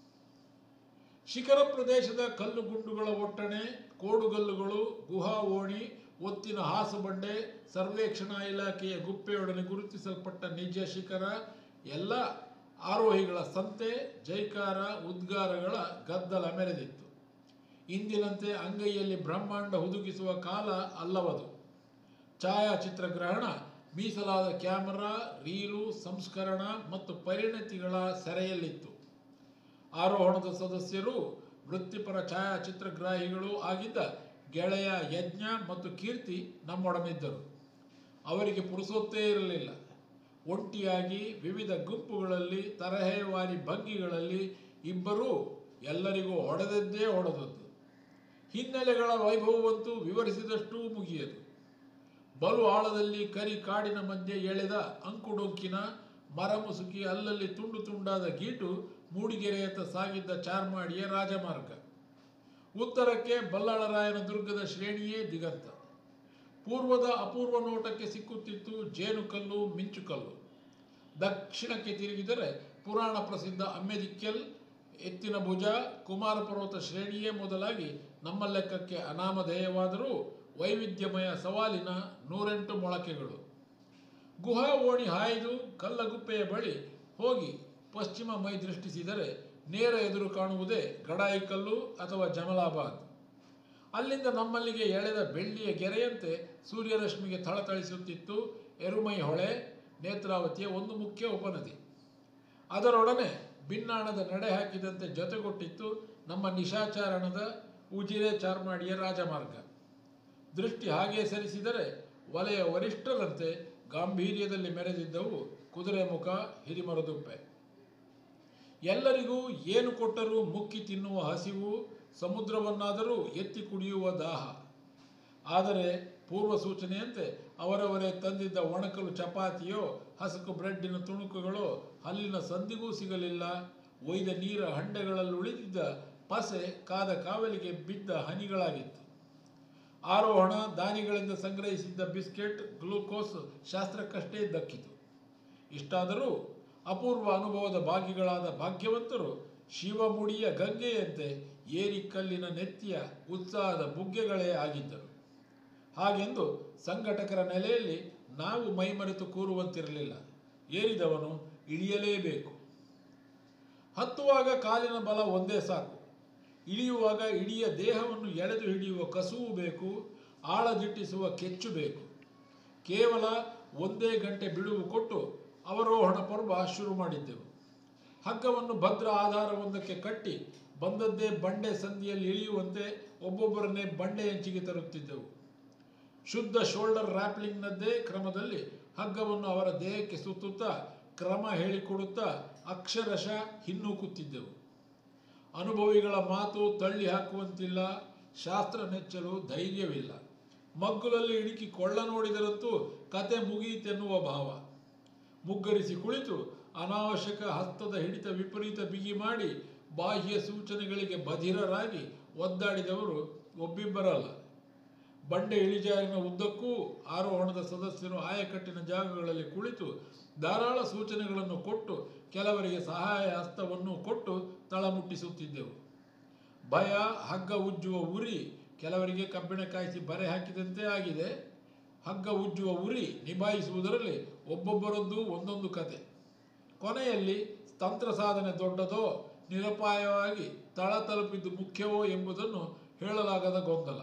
ಶಿಖರ ಪ್ರದೇಶದ ಕಲ್ಲುಗುಂಡುಗಳ ಒಟ್ಟಣೆ ಕೋಡುಗಲ್ಲುಗಳು ಗುಹಾ ಓಣಿ ಒತ್ತಿನ ಹಾಸುಬಂಡೆ ಸರ್ವೇಕ್ಷಣಾ ಇಲಾಖೆಯ ಗುಪ್ಪೆಯೊಡನೆ ಗುರುತಿಸಲ್ಪಟ್ಟ ನಿಜ ಶಿಖರ ಎಲ್ಲ ಆರೋಹಿಗಳ ಸಂತೆ ಜೈಕಾರ ಉದ್ಗಾರಗಳ ಗದ್ದಲ ಮೆರೆದಿತ್ತು ಇಂದಿನಂತೆ ಅಂಗೈಯಲ್ಲಿ ಬ್ರಹ್ಮಾಂಡ ಹುದುಗಿಸುವ ಕಾಲ ಅಲ್ಲವದು ಛಾಯಾಚಿತ್ರಗ್ರಹಣ ಮೀಸಲಾದ ಕ್ಯಾಮರಾ ರೀಲು ಸಂಸ್ಕರಣ ಮತ್ತು ಪರಿಣತಿಗಳ ಸೆರೆಯಲ್ಲಿತ್ತು ಆರೋಹಣದ ಸದಸ್ಯರು ವೃತ್ತಿಪರ ಛಾಯಾಚಿತ್ರಗ್ರಾಹಿಗಳು ಆಗಿದ್ದ ಗೆಳೆಯ ಯಜ್ಞ ಮತ್ತು ಕೀರ್ತಿ ನಮ್ಮೊಡನಿದ್ದರು ಅವರಿಗೆ ಪುರುಸೊತ್ತೇ ಇರಲಿಲ್ಲ ಒಂಟಿಯಾಗಿ ವಿವಿಧ ಗುಂಪುಗಳಲ್ಲಿ ತರಹೇವಾರಿ ಭಂಗಿಗಳಲ್ಲಿ ಇಬ್ಬರೂ ಎಲ್ಲರಿಗೂ ಹೊಡೆದದ್ದೇ ಹೊಡೆದದ್ದು ಹಿನ್ನೆಲೆಗಳ ವೈಭವವಂತೂ ವಿವರಿಸಿದಷ್ಟೂ ಮುಗಿಯದು ಬಲು ಆಳದಲ್ಲಿ ಕರಿ ಕಾಡಿನ ಮಧ್ಯೆ ಎಳೆದ ಅಂಕುಡೊಂಕಿನ ಮರಮುಸುಕಿ ಅಲ್ಲಲ್ಲಿ ತುಂಡು ತುಂಡಾದ ಗೀಟು ಮೂಡಿಗೆರೆಯತ್ತ ಸಾಗಿದ್ದ ಚಾರ್ಮಾಡಿಯ ರಾಜಮಾರ್ಗ ಉತ್ತರಕ್ಕೆ ಬಲ್ಲಾಳರಾಯನ ದುರ್ಗದ ಶ್ರೇಣಿಯೇ ದಿಗಂತ ಪೂರ್ವದ ಅಪೂರ್ವ ನೋಟಕ್ಕೆ ಸಿಕ್ಕುತ್ತಿತ್ತು ಜೇನುಕಲ್ಲು ಮಿಂಚುಕಲ್ಲು ದಕ್ಷಿಣಕ್ಕೆ ತಿರುಗಿದರೆ ಪುರಾಣ ಪ್ರಸಿದ್ಧ ಅಮ್ಮೆದಿಕ್ಕೆಲ್ ಎತ್ತಿನ ಭುಜ ಕುಮಾರ ಪರ್ವತ ಶ್ರೇಣಿಯೇ ಮೊದಲಾಗಿ ನಮ್ಮ ಲೆಕ್ಕಕ್ಕೆ ಅನಾಮಧೇಯವಾದರೂ ವೈವಿಧ್ಯಮಯ ಸವಾಲಿನ ನೂರೆಂಟು ಮೊಳಕೆಗಳು ಗುಹಾ ಓಣಿ ಹಾಯ್ದು ಕಲ್ಲಗುಪ್ಪೆಯ ಬಳಿ ಹೋಗಿ ಪಶ್ಚಿಮ ಮೈ ದೃಷ್ಟಿಸಿದರೆ ನೇರ ಎದುರು ಕಾಣುವುದೇ ಗಡಾಯಿಕಲ್ಲು ಅಥವಾ ಜಮಲಾಬಾದ್ ಅಲ್ಲಿಂದ ನಮ್ಮಲ್ಲಿಗೆ ಎಳೆದ ಬೆಳ್ಳಿಯ ಗೆರೆಯಂತೆ ಸೂರ್ಯರಶ್ಮಿಗೆ ಥಳಥಳಿಸುತ್ತಿತ್ತು ಎರುಮೈ ಹೊಳೆ ನೇತ್ರಾವತಿಯ ಒಂದು ಮುಖ್ಯ ಉಪನದಿ ಅದರೊಡನೆ ಭಿನ್ನಾಣದ ನಡೆ ಹಾಕಿದಂತೆ ಜೊತೆಗೊಟ್ಟಿತ್ತು ನಮ್ಮ ನಿಶಾಚಾರಣದ ಉಜಿರೆ ಚಾರ್ಮಾಡಿಯ ರಾಜಮಾರ್ಗ ದೃಷ್ಟಿ ಹಾಗೆ ಸರಿಸಿದರೆ ವಲಯ ವರಿಷ್ಠರಂತೆ ಗಾಂಭೀರ್ಯದಲ್ಲಿ ಮೆರೆದಿದ್ದವು ಕುದುರೆಮುಖ ಹಿರಿಮರದುಪ್ಪೆ ಎಲ್ಲರಿಗೂ ಏನು ಕೊಟ್ಟರೂ ಮುಕ್ಕಿ ತಿನ್ನುವ ಹಸಿವು ಸಮುದ್ರವನ್ನಾದರೂ ಎತ್ತಿ ಕುಡಿಯುವ ದಾಹ ಆದರೆ ಪೂರ್ವ ಸೂಚನೆಯಂತೆ ಅವರವರೇ ತಂದಿದ್ದ ಒಣಕಲು ಚಪಾತಿಯೋ ಹಸಕು ಬ್ರೆಡ್ಡಿನ ತುಣುಕುಗಳೋ ಹಲ್ಲಿನ ಸಂದಿಗೂ ಸಿಗಲಿಲ್ಲ ಒಯ್ದ ನೀರ ಹಂಡೆಗಳಲ್ಲಿ ಉಳಿದಿದ್ದ ಪಸೆ ಕಾದ ಕಾವಲಿಗೆ ಬಿದ್ದ ಹನಿಗಳಾಗಿತ್ತು ಆರೋಹಣ ದಾನಿಗಳಿಂದ ಸಂಗ್ರಹಿಸಿದ್ದ ಬಿಸ್ಕೆಟ್ ಗ್ಲೂಕೋಸ್ ಶಾಸ್ತ್ರಕ್ಕಷ್ಟೇ ದಕ್ಕಿತು ಇಷ್ಟಾದರೂ ಅಪೂರ್ವ ಅನುಭವದ ಭಾಗಿಗಳಾದ ಭಾಗ್ಯವಂತರು ಶಿವಮುಡಿಯ ಗಂಗೆಯಂತೆ ಏರಿಕಲ್ಲಿನ ನೆತ್ತಿಯ ಉತ್ಸಾಹದ ಬುಗ್ಗೆಗಳೇ ಆಗಿದ್ದರು ಹಾಗೆಂದು ಸಂಘಟಕರ ನೆಲೆಯಲ್ಲಿ ನಾವು ಮೈಮರೆತು ಕೂರುವಂತಿರಲಿಲ್ಲ ಏರಿದವನು ಇಳಿಯಲೇಬೇಕು ಹತ್ತುವಾಗ ಕಾಲಿನ ಬಲ ಒಂದೇ ಸಾಕು ಇಳಿಯುವಾಗ ಇಡೀ ದೇಹವನ್ನು ಎಳೆದು ಹಿಡಿಯುವ ಕಸುವು ಬೇಕು ಆಳದಿಟ್ಟಿಸುವ ಕೆಚ್ಚು ಬೇಕು ಕೇವಲ ಒಂದೇ ಗಂಟೆ ಬಿಡುವು ಕೊಟ್ಟು ಅವರೋಹಣ ಪರ್ವ ಶುರು ಮಾಡಿದ್ದೆವು ಹಗ್ಗವನ್ನು ಭದ್ರ ಆಧಾರವೊಂದಕ್ಕೆ ಕಟ್ಟಿ ಬಂದದ್ದೇ ಬಂಡೆ ಸಂದಿಯಲ್ಲಿ ಇಳಿಯುವಂತೆ ಒಬ್ಬೊಬ್ಬರನ್ನೇ ಬಂಡೆ ಹೆಂಚಿಗೆ ತರುತ್ತಿದ್ದೆವು ಶುದ್ಧ ಶೋಲ್ಡರ್ ರ್ಯಾಪ್ಲಿಂಗ್ನದ್ದೇ ಕ್ರಮದಲ್ಲಿ ಹಗ್ಗವನ್ನು ಅವರ ದೇಹಕ್ಕೆ ಸುತ್ತುತ್ತಾ ಕ್ರಮ ಹೇಳಿಕೊಡುತ್ತಾ ಅಕ್ಷರಶಃ ಹಿನ್ನೂಕುತ್ತಿದ್ದೆವು ಅನುಭವಿಗಳ ಮಾತು ತಳ್ಳಿ ಹಾಕುವಂತಿಲ್ಲ ಶಾಸ್ತ್ರ ನೆಚ್ಚಲು ಧೈರ್ಯವಿಲ್ಲ ಮಗ್ಗುಲಲ್ಲಿ ಇಣುಕಿ ಕೊಳ್ಳ ನೋಡಿದರಂತೂ ಕತೆ ಮುಗಿಯಿತೆನ್ನುವ ಭಾವ ಮುಗ್ಗರಿಸಿ ಕುಳಿತು ಅನಾವಶ್ಯಕ ಹಸ್ತದ ಹಿಡಿತ ವಿಪರೀತ ಬಿಗಿ ಮಾಡಿ ಬಾಹ್ಯ ಸೂಚನೆಗಳಿಗೆ ಬಧಿರರಾಗಿ ಒದ್ದಾಡಿದವರು ಒಬ್ಬಿಬ್ಬರಲ್ಲ ಬಂಡೆ ಇಳಿಜಾರಿನ ಉದ್ದಕ್ಕೂ ಆರೋಹಣದ ಸದಸ್ಯರು ಆಯಕಟ್ಟಿನ ಜಾಗಗಳಲ್ಲಿ ಕುಳಿತು ಧಾರಾಳ ಸೂಚನೆಗಳನ್ನು ಕೊಟ್ಟು ಕೆಲವರಿಗೆ ಸಹಾಯ ಹಸ್ತವನ್ನು ಕೊಟ್ಟು ತಳಮುಟ್ಟಿಸುತ್ತಿದ್ದೆವು ಭಯ ಹಗ್ಗ ಉಜ್ಜುವ ಉರಿ ಕೆಲವರಿಗೆ ಕಬ್ಬಿಣ ಕಾಯಿಸಿ ಬರೆ ಹಾಕಿದಂತೆ ಆಗಿದೆ ಹಗ್ಗ ಉಜ್ಜುವ ಉರಿ ನಿಭಾಯಿಸುವುದರಲ್ಲಿ ಒಬ್ಬೊಬ್ಬರದ್ದು ಒಂದೊಂದು ಕತೆ ಕೊನೆಯಲ್ಲಿ ತಂತ್ರ ಸಾಧನೆ ದೊಡ್ಡದೋ ನಿರಪಾಯವಾಗಿ ತಳ ತಲುಪಿದ್ದು ಮುಖ್ಯವೋ ಎಂಬುದನ್ನು ಹೇಳಲಾಗದ ಗೊಂದಲ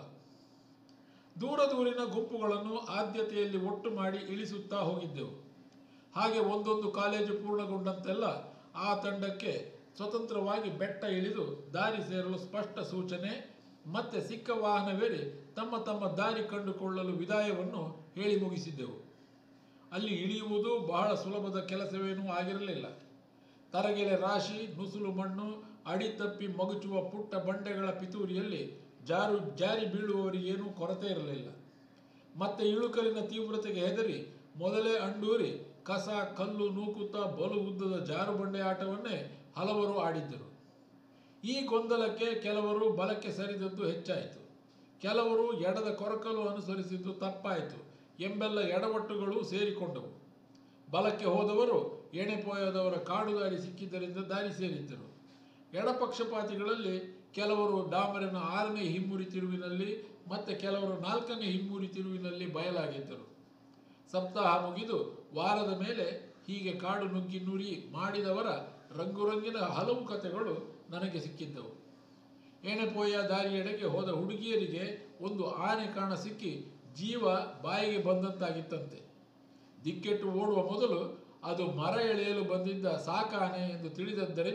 ದೂರ ದೂರಿನ ಗುಂಪುಗಳನ್ನು ಆದ್ಯತೆಯಲ್ಲಿ ಒಟ್ಟು ಮಾಡಿ ಇಳಿಸುತ್ತಾ ಹೋಗಿದ್ದೆವು ಹಾಗೆ ಒಂದೊಂದು ಕಾಲೇಜು ಪೂರ್ಣಗೊಂಡಂತೆಲ್ಲ ಆ ತಂಡಕ್ಕೆ ಸ್ವತಂತ್ರವಾಗಿ ಬೆಟ್ಟ ಇಳಿದು ದಾರಿ ಸೇರಲು ಸ್ಪಷ್ಟ ಸೂಚನೆ ಮತ್ತೆ ಸಿಕ್ಕ ವಾಹನವೇರಿ ತಮ್ಮ ತಮ್ಮ ದಾರಿ ಕಂಡುಕೊಳ್ಳಲು ವಿದಾಯವನ್ನು ಹೇಳಿ ಮುಗಿಸಿದ್ದೆವು ಅಲ್ಲಿ ಇಳಿಯುವುದು ಬಹಳ ಸುಲಭದ ಕೆಲಸವೇನೂ ಆಗಿರಲಿಲ್ಲ ತರಗೆಲೆ ರಾಶಿ ನುಸುಲು ಮಣ್ಣು ಅಡಿ ತಪ್ಪಿ ಮಗುಚುವ ಪುಟ್ಟ ಬಂಡೆಗಳ ಪಿತೂರಿಯಲ್ಲಿ ಜಾರು ಜಾರಿ ಬೀಳುವವರಿಗೇನೂ ಕೊರತೆ ಇರಲಿಲ್ಲ ಮತ್ತೆ ಇಳುಕಲಿನ ತೀವ್ರತೆಗೆ ಹೆದರಿ ಮೊದಲೇ ಅಂಡೂರಿ ಕಸ ಕಲ್ಲು ನೂಕುತ್ತಾ ಬಲು ಉದ್ದದ ಜಾರು ಬಂಡೆ ಆಟವನ್ನೇ ಹಲವರು ಆಡಿದ್ದರು ಈ ಗೊಂದಲಕ್ಕೆ ಕೆಲವರು ಬಲಕ್ಕೆ ಸರಿದದ್ದು ಹೆಚ್ಚಾಯಿತು ಕೆಲವರು ಎಡದ ಕೊರಕಲು ಅನುಸರಿಸಿದ್ದು ತಪ್ಪಾಯಿತು ಎಂಬೆಲ್ಲ ಎಡವಟ್ಟುಗಳು ಸೇರಿಕೊಂಡವು ಬಲಕ್ಕೆ ಹೋದವರು ಎಣೆಪೋಯದವರ ಕಾಡು ದಾರಿ ಸಿಕ್ಕಿದ್ದರಿಂದ ದಾರಿ ಸೇರಿದ್ದರು ಎಡಪಕ್ಷಪಾತಿಗಳಲ್ಲಿ ಕೆಲವರು ಡಾಮರಿನ ಆರನೇ ಹಿಮ್ಮುರಿ ತಿರುವಿನಲ್ಲಿ ಮತ್ತೆ ಕೆಲವರು ನಾಲ್ಕನೇ ಹಿಮ್ಮುರಿ ತಿರುವಿನಲ್ಲಿ ಬಯಲಾಗಿದ್ದರು ಸಪ್ತಾಹ ಮುಗಿದು ವಾರದ ಮೇಲೆ ಹೀಗೆ ಕಾಡು ನುಗ್ಗಿ ನುರಿ ಮಾಡಿದವರ ರಂಗುರಂಗಿನ ಹಲವು ಕಥೆಗಳು ನನಗೆ ಸಿಕ್ಕಿದ್ದವು ಎಣೆಪೋಯ ದಾರಿಯೆಡೆಗೆ ಹೋದ ಹುಡುಗಿಯರಿಗೆ ಒಂದು ಆನೆ ಕಾಣ ಸಿಕ್ಕಿ ಜೀವ ಬಾಯಿಗೆ ಬಂದಂತಾಗಿತ್ತಂತೆ ದಿಕ್ಕೆಟ್ಟು ಓಡುವ ಮೊದಲು ಅದು ಮರ ಎಳೆಯಲು ಬಂದಿದ್ದ ಸಾಕಾನೆ ಎಂದು ತಿಳಿದದ್ದರಿಂದ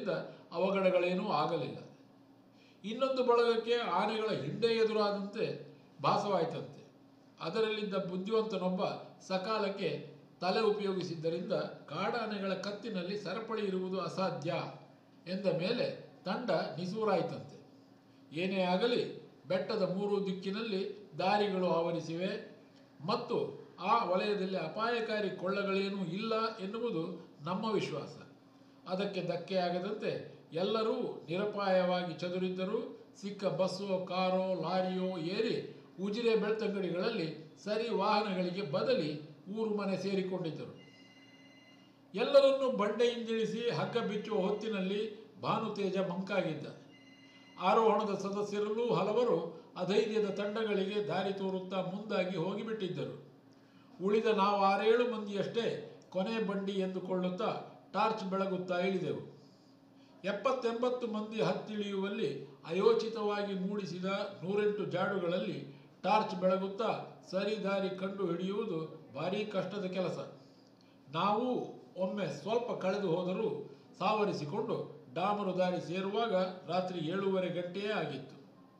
ಅವಘಡಗಳೇನೂ ಆಗಲಿಲ್ಲ ಇನ್ನೊಂದು ಬಳಗಕ್ಕೆ ಆನೆಗಳ ಹಿಂಡೆ ಎದುರಾದಂತೆ ಭಾಸವಾಯಿತಂತೆ ಅದರಲ್ಲಿದ್ದ ಬುದ್ಧಿವಂತನೊಬ್ಬ ಸಕಾಲಕ್ಕೆ ತಲೆ ಉಪಯೋಗಿಸಿದ್ದರಿಂದ ಕಾಡಾನೆಗಳ ಕತ್ತಿನಲ್ಲಿ ಸರಪಳಿ ಇರುವುದು ಅಸಾಧ್ಯ ಎಂದ ಮೇಲೆ ತಂಡ ನಿಸೂರಾಯಿತಂತೆ ಏನೇ ಆಗಲಿ ಬೆಟ್ಟದ ಮೂರು ದಿಕ್ಕಿನಲ್ಲಿ ದಾರಿಗಳು ಆವರಿಸಿವೆ ಮತ್ತು ಆ ವಲಯದಲ್ಲಿ ಅಪಾಯಕಾರಿ ಕೊಳ್ಳಗಳೇನೂ ಇಲ್ಲ ಎನ್ನುವುದು ನಮ್ಮ ವಿಶ್ವಾಸ ಅದಕ್ಕೆ ಧಕ್ಕೆಯಾಗದಂತೆ ಎಲ್ಲರೂ ನಿರಪಾಯವಾಗಿ ಚದುರಿದ್ದರೂ ಸಿಕ್ಕ ಬಸ್ಸೋ ಕಾರೋ ಲಾರಿಯೋ ಏರಿ ಉಜಿರೆ ಬೆಳ್ತಂಗಡಿಗಳಲ್ಲಿ ಸರಿ ವಾಹನಗಳಿಗೆ ಬದಲಿ ಊರು ಮನೆ ಸೇರಿಕೊಂಡಿದ್ದರು ಎಲ್ಲರನ್ನೂ ಬಂಡೆಯಿಂದಿಳಿಸಿ ಹಗ್ಗ ಬಿಚ್ಚುವ ಹೊತ್ತಿನಲ್ಲಿ ಭಾನುತೇಜ ಮಂಕಾಗಿದ್ದ ಆರೋಹಣದ ಸದಸ್ಯರಲ್ಲೂ ಹಲವರು ಅಧೈರ್ಯದ ತಂಡಗಳಿಗೆ ದಾರಿ ತೋರುತ್ತಾ ಮುಂದಾಗಿ ಹೋಗಿಬಿಟ್ಟಿದ್ದರು ಉಳಿದ ನಾವು ಆರೇಳು ಮಂದಿಯಷ್ಟೇ ಕೊನೆ ಬಂಡಿ ಎಂದುಕೊಳ್ಳುತ್ತಾ ಟಾರ್ಚ್ ಬೆಳಗುತ್ತಾ ಇಳಿದೆವು ಎಪ್ಪತ್ತೆಂಬತ್ತು ಮಂದಿ ಹತ್ತಿಳಿಯುವಲ್ಲಿ ಅಯೋಚಿತವಾಗಿ ಮೂಡಿಸಿದ ನೂರೆಂಟು ಜಾಡುಗಳಲ್ಲಿ ಟಾರ್ಚ್ ಬೆಳಗುತ್ತಾ ಸರಿ ದಾರಿ ಕಂಡು ಹಿಡಿಯುವುದು ಭಾರೀ ಕಷ್ಟದ ಕೆಲಸ ನಾವು ಒಮ್ಮೆ ಸ್ವಲ್ಪ ಕಳೆದು ಹೋದರೂ ಸಾವರಿಸಿಕೊಂಡು ಡಾಮರು ದಾರಿ ಸೇರುವಾಗ ರಾತ್ರಿ ಏಳೂವರೆ ಗಂಟೆಯೇ ಆಗಿತ್ತು